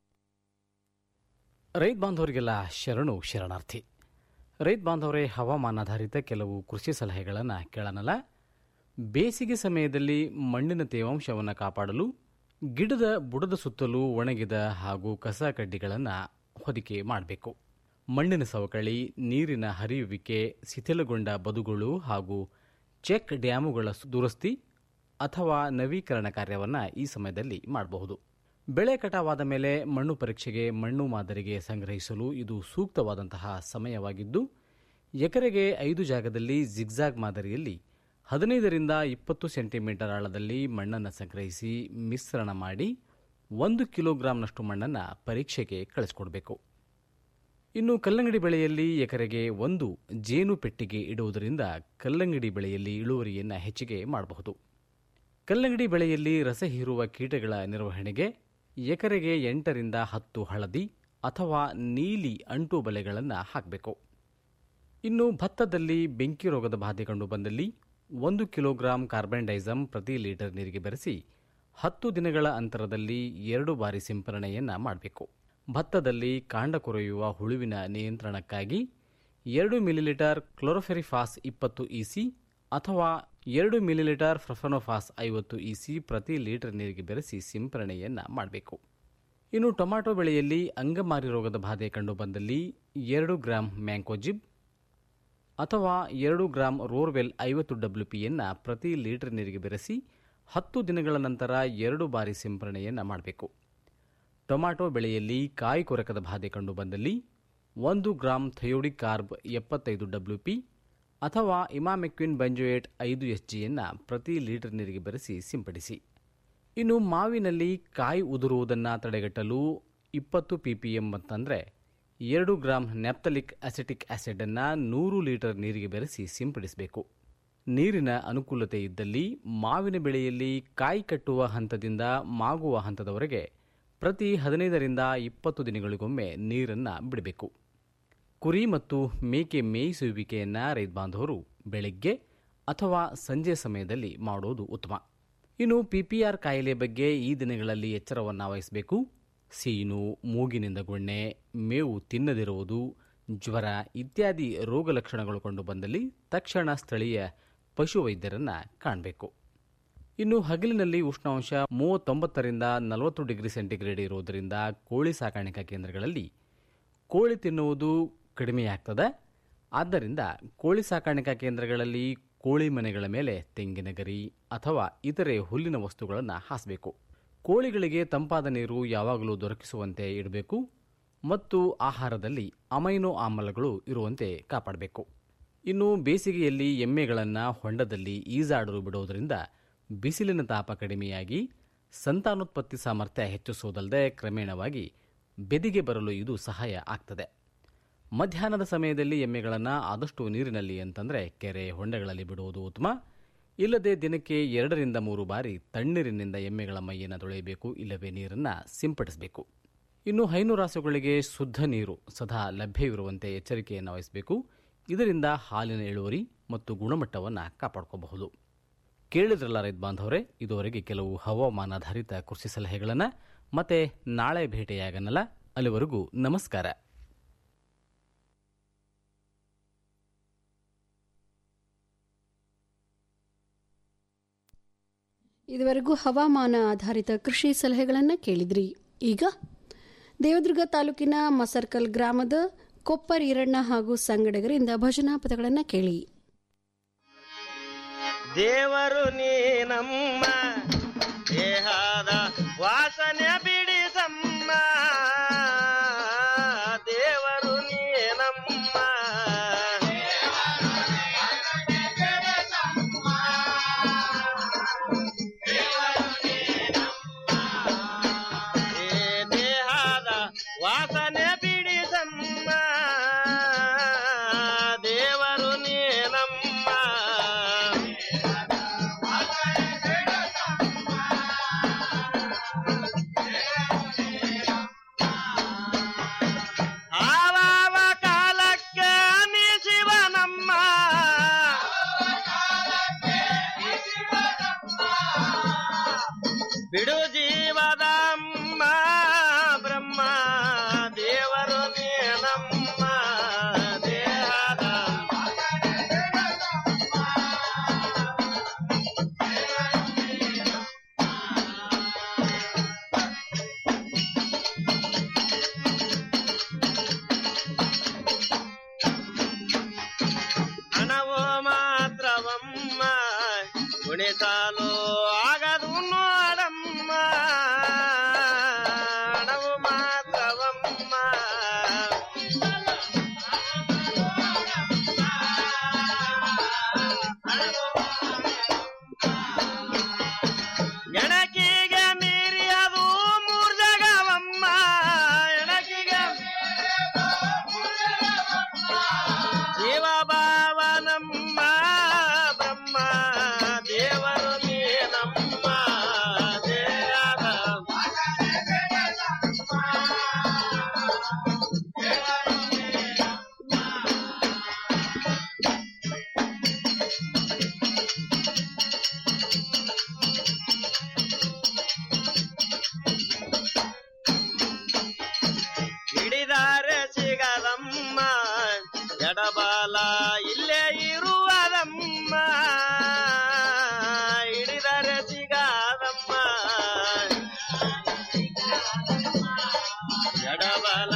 ರೈತ ಬಾಂಧವರಿಗೆಲ್ಲ ಶರಣು ಶರಣಾರ್ಥಿ ರೈತ ಬಾಂಧವರೇ ಹವಾಮಾನಾಧಾರಿತ ಕೆಲವು ಕೃಷಿ ಸಲಹೆಗಳನ್ನು ಕೇಳೋಣಲ್ಲ ಬೇಸಿಗೆ ಸಮಯದಲ್ಲಿ ಮಣ್ಣಿನ ತೇವಾಂಶವನ್ನು ಕಾಪಾಡಲು ಗಿಡದ ಬುಡದ ಸುತ್ತಲೂ ಒಣಗಿದ ಹಾಗೂ ಕಸ ಕಡ್ಡಿಗಳನ್ನು ಹೊದಿಕೆ ಮಾಡಬೇಕು ಮಣ್ಣಿನ ಸವಕಳಿ ನೀರಿನ ಹರಿಯುವಿಕೆ ಶಿಥಿಲಗೊಂಡ ಬದುಗಳು ಹಾಗೂ ಚೆಕ್ ಡ್ಯಾಮುಗಳ ದುರಸ್ತಿ ಅಥವಾ ನವೀಕರಣ ಕಾರ್ಯವನ್ನು ಈ ಸಮಯದಲ್ಲಿ ಮಾಡಬಹುದು ಬೆಳೆ ಕಟಾವಾದ ಮೇಲೆ ಮಣ್ಣು ಪರೀಕ್ಷೆಗೆ ಮಣ್ಣು ಮಾದರಿಗೆ ಸಂಗ್ರಹಿಸಲು ಇದು ಸೂಕ್ತವಾದಂತಹ ಸಮಯವಾಗಿದ್ದು ಎಕರೆಗೆ ಐದು ಜಾಗದಲ್ಲಿ ಜಿಗ್ಜಾಗ್ ಮಾದರಿಯಲ್ಲಿ ಹದಿನೈದರಿಂದ ಇಪ್ಪತ್ತು ಸೆಂಟಿಮೀಟರ್ ಆಳದಲ್ಲಿ ಮಣ್ಣನ್ನು ಸಂಗ್ರಹಿಸಿ ಮಿಶ್ರಣ ಮಾಡಿ ಒಂದು ಕಿಲೋಗ್ರಾಂನಷ್ಟು ಮಣ್ಣನ್ನು ಪರೀಕ್ಷೆಗೆ ಕಳಿಸಿಕೊಡಬೇಕು ಇನ್ನು ಕಲ್ಲಂಗಡಿ ಬೆಳೆಯಲ್ಲಿ ಎಕರೆಗೆ ಒಂದು ಜೇನು ಪೆಟ್ಟಿಗೆ ಇಡುವುದರಿಂದ ಕಲ್ಲಂಗಡಿ ಬೆಳೆಯಲ್ಲಿ ಇಳುವರಿಯನ್ನು ಹೆಚ್ಚಿಗೆ ಮಾಡಬಹುದು ಕಲ್ಲಂಗಡಿ ಬೆಳೆಯಲ್ಲಿ ರಸ ಹೀರುವ ಕೀಟಗಳ ನಿರ್ವಹಣೆಗೆ ಎಕರೆಗೆ ಎಂಟರಿಂದ ಹತ್ತು ಹಳದಿ ಅಥವಾ ನೀಲಿ ಅಂಟು ಬಲೆಗಳನ್ನು ಹಾಕಬೇಕು ಇನ್ನು ಭತ್ತದಲ್ಲಿ ಬೆಂಕಿ ರೋಗದ ಬಾಧೆ ಕಂಡು ಬಂದಲ್ಲಿ ಒಂದು ಕಿಲೋಗ್ರಾಂ ಕಾರ್ಬನ್ ಡೈಸಮ್ ಪ್ರತಿ ಲೀಟರ್ ನೀರಿಗೆ ಬೆರೆಸಿ ಹತ್ತು ದಿನಗಳ ಅಂತರದಲ್ಲಿ ಎರಡು ಬಾರಿ ಸಿಂಪರಣೆಯನ್ನು ಮಾಡಬೇಕು ಭತ್ತದಲ್ಲಿ ಕಾಂಡ ಕೊರೆಯುವ ಹುಳುವಿನ ನಿಯಂತ್ರಣಕ್ಕಾಗಿ ಎರಡು ಮಿಲಿಲೀಟರ್ ಕ್ಲೋರೋಫೆರಿಫಾಸ್ ಇಪ್ಪತ್ತು ಇಸಿ ಅಥವಾ ಎರಡು ಮಿಲಿಲೀಟರ್ ಫ್ರಫನೋಫಾಸ್ ಐವತ್ತು ಇಸಿ ಪ್ರತಿ ಲೀಟರ್ ನೀರಿಗೆ ಬೆರೆಸಿ ಸಿಂಪರಣೆಯನ್ನು ಮಾಡಬೇಕು ಇನ್ನು ಟೊಮ್ಯಾಟೊ ಬೆಳೆಯಲ್ಲಿ ಅಂಗಮಾರಿ ರೋಗದ ಬಾಧೆ ಕಂಡುಬಂದಲ್ಲಿ ಎರಡು ಗ್ರಾಂ ಮ್ಯಾಂಕೋಜಿಬ್ ಅಥವಾ ಎರಡು ಗ್ರಾಂ ರೋರ್ವೆಲ್ ಐವತ್ತು ಡಬ್ಲ್ಯೂ ಪಿಯನ್ನು ಪ್ರತಿ ಲೀಟರ್ ನೀರಿಗೆ ಬೆರೆಸಿ ಹತ್ತು ದಿನಗಳ ನಂತರ ಎರಡು ಬಾರಿ ಸಿಂಪರಣೆಯನ್ನು ಮಾಡಬೇಕು ಟೊಮ್ಯಾಟೊ ಬೆಳೆಯಲ್ಲಿ ಕಾಯಿ ಕೊರಕದ ಬಾಧೆ ಕಂಡುಬಂದಲ್ಲಿ ಒಂದು ಗ್ರಾಂ ಥಯೋಡಿಕ್ ಕಾರ್ಬ್ ಎಪ್ಪತ್ತೈದು ಡಬ್ಲ್ಯೂ ಪಿ ಅಥವಾ ಇಮಾಮೆಕ್ವಿನ್ ಬಂಜೋಯೇಟ್ ಐದು ಎಸ್ ಜಿಯನ್ನು ಪ್ರತಿ ಲೀಟರ್ ನೀರಿಗೆ ಬೆರೆಸಿ ಸಿಂಪಡಿಸಿ ಇನ್ನು ಮಾವಿನಲ್ಲಿ ಕಾಯಿ ಉದುರುವುದನ್ನು ತಡೆಗಟ್ಟಲು ಇಪ್ಪತ್ತು ಪಿ ಪಿ ಎಂ ಅಂತಂದರೆ ಎರಡು ಗ್ರಾಂ ನೆಪ್ತಲಿಕ್ ಅಸಿಟಿಕ್ ಆಸಿಡನ್ನು ನೂರು ಲೀಟರ್ ನೀರಿಗೆ ಬೆರೆಸಿ ಸಿಂಪಡಿಸಬೇಕು ನೀರಿನ ಅನುಕೂಲತೆ ಇದ್ದಲ್ಲಿ ಮಾವಿನ ಬೆಳೆಯಲ್ಲಿ ಕಾಯಿ ಕಟ್ಟುವ ಹಂತದಿಂದ ಮಾಗುವ ಹಂತದವರೆಗೆ ಪ್ರತಿ ಹದಿನೈದರಿಂದ ಇಪ್ಪತ್ತು ದಿನಗಳಿಗೊಮ್ಮೆ ನೀರನ್ನು ಬಿಡಬೇಕು ಕುರಿ ಮತ್ತು ಮೇಕೆ ಮೇಯಿಸುವಿಕೆಯನ್ನು ರೈತ ಬಾಂಧವರು ಬೆಳಗ್ಗೆ ಅಥವಾ ಸಂಜೆ ಸಮಯದಲ್ಲಿ ಮಾಡುವುದು ಉತ್ತಮ ಇನ್ನು ಪಿಪಿಆರ್ ಕಾಯಿಲೆ ಬಗ್ಗೆ ಈ ದಿನಗಳಲ್ಲಿ ಎಚ್ಚರವನ್ನು ವಹಿಸಬೇಕು ಸೀನು ಮೂಗಿನಿಂದ ಗೊಣ್ಣೆ ಮೇವು ತಿನ್ನದಿರುವುದು ಜ್ವರ ಇತ್ಯಾದಿ ರೋಗ ಲಕ್ಷಣಗಳು ಕಂಡು ಬಂದಲ್ಲಿ ತಕ್ಷಣ ಸ್ಥಳೀಯ ಪಶುವೈದ್ಯರನ್ನು ಕಾಣಬೇಕು ಇನ್ನು ಹಗಲಿನಲ್ಲಿ ಉಷ್ಣಾಂಶ ಮೂವತ್ತೊಂಬತ್ತರಿಂದ ನಲವತ್ತು ಡಿಗ್ರಿ ಸೆಂಟಿಗ್ರೇಡ್ ಇರುವುದರಿಂದ ಕೋಳಿ ಸಾಕಾಣಿಕಾ ಕೇಂದ್ರಗಳಲ್ಲಿ ಕೋಳಿ ತಿನ್ನುವುದು ಕಡಿಮೆಯಾಗ್ತದೆ ಆದ್ದರಿಂದ ಕೋಳಿ ಸಾಕಾಣಿಕಾ ಕೇಂದ್ರಗಳಲ್ಲಿ ಕೋಳಿ ಮನೆಗಳ ಮೇಲೆ ತೆಂಗಿನ ಗರಿ ಅಥವಾ ಇತರೆ ಹುಲ್ಲಿನ ವಸ್ತುಗಳನ್ನು ಹಾಸಬೇಕು ಕೋಳಿಗಳಿಗೆ ತಂಪಾದ ನೀರು ಯಾವಾಗಲೂ ದೊರಕಿಸುವಂತೆ ಇಡಬೇಕು ಮತ್ತು ಆಹಾರದಲ್ಲಿ ಅಮೈನೋ ಆಮ್ಲಗಳು ಇರುವಂತೆ ಕಾಪಾಡಬೇಕು ಇನ್ನು ಬೇಸಿಗೆಯಲ್ಲಿ ಎಮ್ಮೆಗಳನ್ನು ಹೊಂಡದಲ್ಲಿ ಈಜಾಡಲು ಬಿಡುವುದರಿಂದ ಬಿಸಿಲಿನ ತಾಪ ಕಡಿಮೆಯಾಗಿ ಸಂತಾನೋತ್ಪತ್ತಿ ಸಾಮರ್ಥ್ಯ ಹೆಚ್ಚಿಸುವುದಲ್ಲದೆ ಕ್ರಮೇಣವಾಗಿ ಬೆದಿಗೆ ಬರಲು ಇದು ಸಹಾಯ ಆಗ್ತದೆ ಮಧ್ಯಾಹ್ನದ ಸಮಯದಲ್ಲಿ ಎಮ್ಮೆಗಳನ್ನು ಆದಷ್ಟು ನೀರಿನಲ್ಲಿ ಅಂತಂದರೆ ಕೆರೆ ಹೊಂಡಗಳಲ್ಲಿ ಬಿಡುವುದು ಉತ್ತಮ ಇಲ್ಲದೆ ದಿನಕ್ಕೆ ಎರಡರಿಂದ ಮೂರು ಬಾರಿ ತಣ್ಣೀರಿನಿಂದ ಎಮ್ಮೆಗಳ ಮೈಯನ್ನು ತೊಳೆಯಬೇಕು ಇಲ್ಲವೇ ನೀರನ್ನು ಸಿಂಪಡಿಸಬೇಕು ಇನ್ನು ಹೈನುರಾಸುಗಳಿಗೆ ಶುದ್ಧ ನೀರು ಸದಾ ಲಭ್ಯವಿರುವಂತೆ ಎಚ್ಚರಿಕೆಯನ್ನು ವಹಿಸಬೇಕು ಇದರಿಂದ ಹಾಲಿನ ಇಳುವರಿ ಮತ್ತು ಗುಣಮಟ್ಟವನ್ನು ಕಾಪಾಡ್ಕೋಬಹುದು ಕೇಳಿದ್ರಲ್ಲ ರೈತ ಬಾಂಧವರೇ ಇದುವರೆಗೆ ಕೆಲವು ಹವಾಮಾನಾಧಾರಿತ ಕೃಷಿ ಸಲಹೆಗಳನ್ನು ಮತ್ತೆ ನಾಳೆ ಭೇಟಿಯಾಗನಲ್ಲ ಅಲ್ಲಿವರೆಗೂ ನಮಸ್ಕಾರ ಇದುವರೆಗೂ ಹವಾಮಾನ ಆಧಾರಿತ ಕೃಷಿ ಸಲಹೆಗಳನ್ನು ಕೇಳಿದ್ರಿ ಈಗ ದೇವದುರ್ಗ ತಾಲೂಕಿನ ಮಸರ್ಕಲ್ ಗ್ರಾಮದ ಕೊಪ್ಪರ್ ಈರಣ್ಣ ಹಾಗೂ ಸಂಗಡಿಗರಿಂದ ಭಜನಾ ಪದಗಳನ್ನು ಕೇಳಿ ದೇವರು ನೀನಮ್ಮ ದೇಹದ ವಾಸನೆ ಬಿಡಿಸಮ್ಮ ದೇವರು ನೀನಮ್ಮ ಏ ದೇಹದ ವಾಸನೆ ಬಿಡಿಸಮ್ಮ ದೇವರು ನೀನಮ್ಮ ಆವಾವ ಕಾಲಕ್ಕೆ ನೀ ಶಿವನಮ್ಮ ಬಿಡು ಜೀವದ ಅಮ್ಮ ಬ್ರಹ್ಮ ದೇವರು ನೀನಮ್ಮ ದೇಹದ ಹಣವು ಮಾತ್ರವಮ್ಮ ಗುಣಿಸಲು ಆಗದು ನೋಡಮ್ಮ ಹಣವು ಮಾತ್ರವಮ್ಮ ಎಣಕಿಗೆ ಮೀರಿ ಅದು ಮೂರ್ ಜಗವಮ್ಮ ಎಣಕಿಗೆ ಶಿವ ಭಾವನಮ್ಮ ಬ್ರಹ್ಮ ದೇವರು ನೀನಮ್ಮ ಜಡಬಲ ಇಲ್ಲೇ ಇರುವುದಮ್ಮ ಹಿಡಿದರೆ ಸಿಗಾದಮ್ಮ ಜಡಬಲ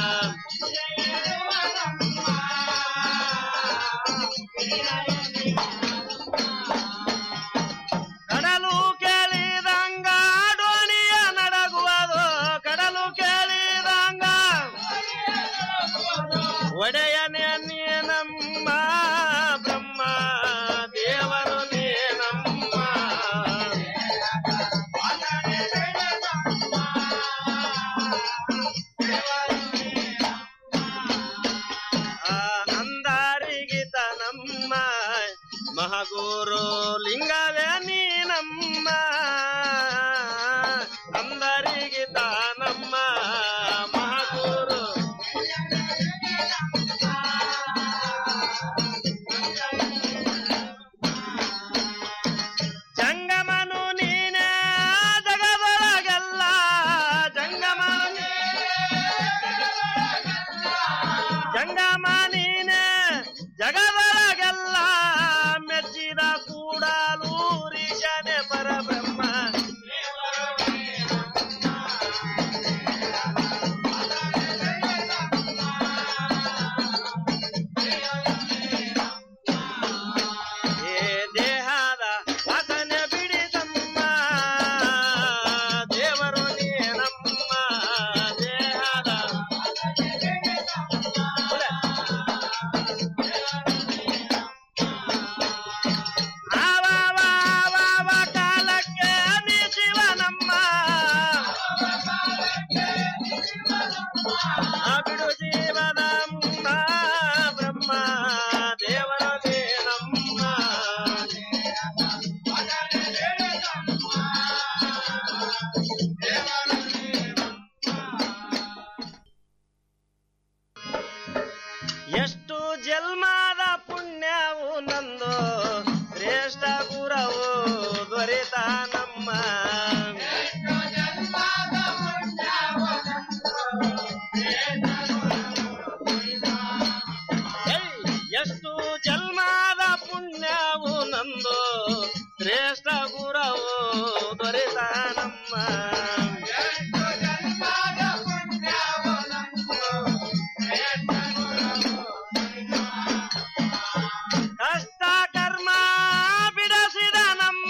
ಕಡಲು ಕೇಳಿದಂಗ ಡೋಣಿಯ ನಡಗುವುದು ಕಡಲು ಕೇಳಿದಂಗ ಒಡೆಯನೇ ನೀನಮ್ಮ ಬ್ರಹ್ಮ ದೇವರು ನೀನಮ್ಮ ಆ ಅಂದಾರಿಗಿತ ನಮ್ಮ ಮಹಾಗುರು ಲಿಂಗವೇ ನೀನಮ್ಮ ಅಂದರಿಗಿತ ನಮ್ಮ ಮಹಾಗುರು ಜಂಗಮನು ನೀನೇ ಜಗದೊಳಗೆಲ್ಲ ಜಂಗಮನು ಜಂಗಮ ನೀನೆ ಜಗದೊಳಗೆಲ್ಲ ಮೆಚ್ಚಿದ ಕೂಡಲೂರಿಶನೆ ಪರಬ್ರಹ್ಮ ಏ ದೇಹದ ವಾಸನೆ ಬಿಡಿದಮ್ಮ ದೇವರು ನೀನಮ್ಮ ದೇಹದ ಆವಾವಾವಾವ ಕಾಲಕ್ಕೆ ನೀ ಶಿವನಮ್ಮ ಆ ಬಿಡು ಜೀವನಮ್ಮ ಬ್ರಹ್ಮ ದೇವರೇ ನಮ್ಮ ಎಷ್ಟು ಜನ್ಮದ ಪುಣ್ಯವು ನಂದು ಶ್ರೇಷ್ಠ ಗುರವು ದೊರೆತ ನಮ್ಮ ಏಯ್, ಎಷ್ಟು ಜನ್ಮದ ಪುಣ್ಯವು ನಂದು ಶ್ರೇಷ್ಠ ಗುರವು ದೊರೆತ ನಮ್ಮ ಕಷ್ಟ ಕರ್ಮ ಬಿಡಿಸಿದ ನಮ್ಮ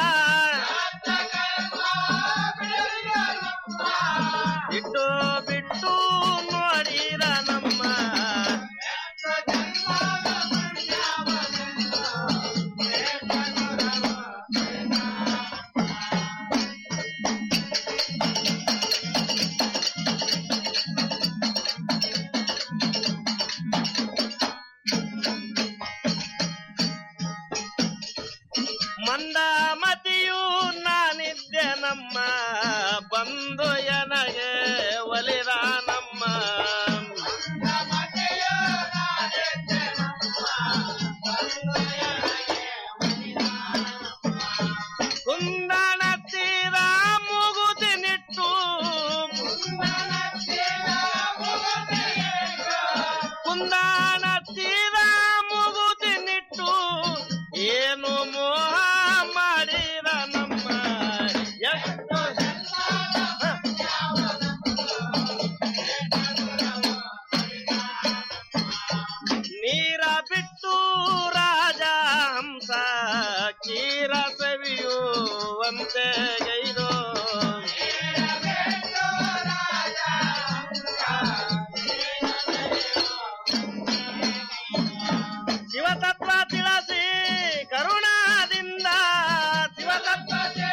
ಬಿಟ್ಟು ಬಿಟ್ಟು ನೋಡಿದ ನಮ್ಮ ಮಂದಮತಿಯು ನಾನಿದ್ದೆ ನಮ್ಮ ಬಂದು ಎನಗೆ ಒಲಿದ ನಮ್ಮ ಕುಂದಣತ್ತಿದ ಮೂಗುತಿ ನಿಟ್ಟು ಕುಂದಣತ್ತಿದ ಮೂಗುತಿ ನಿಟ್ಟು ಏನು ಮೋಹ ಮಾಡಿದ ನಮ್ಮ ಎಷ್ಟು ನೀರ ಬಿಟ್ಟು ರಾಜ ಹಂಸ ಕ್ಷೀರ ಸವಿಯುವಂತೆ ಗೈದು ಶಿವತತ್ವ ತಿಳಿಸಿ ಕರುಣಾದಿಂದ ಶಿವತತ್ವ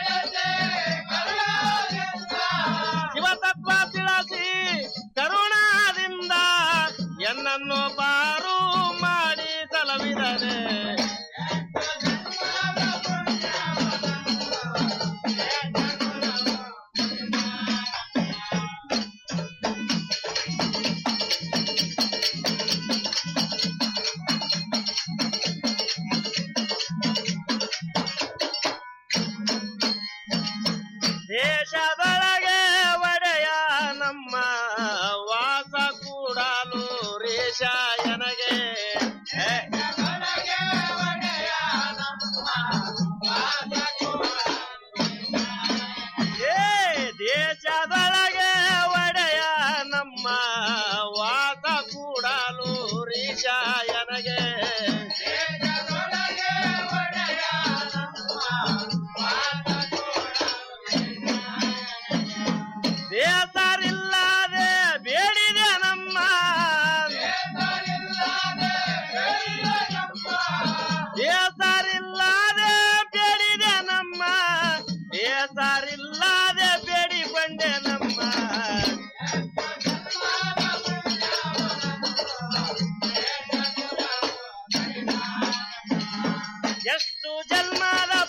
ಶಿವತತ್ವ ತಿಳಿಸಿ ಕರುಣಾದಿಂದ ಎನ್ನನ್ನು ಪಾರು ಮಾಡಿ ಸಲವಿದರೆ ಎಷ್ಟು ಜನ್ಮದ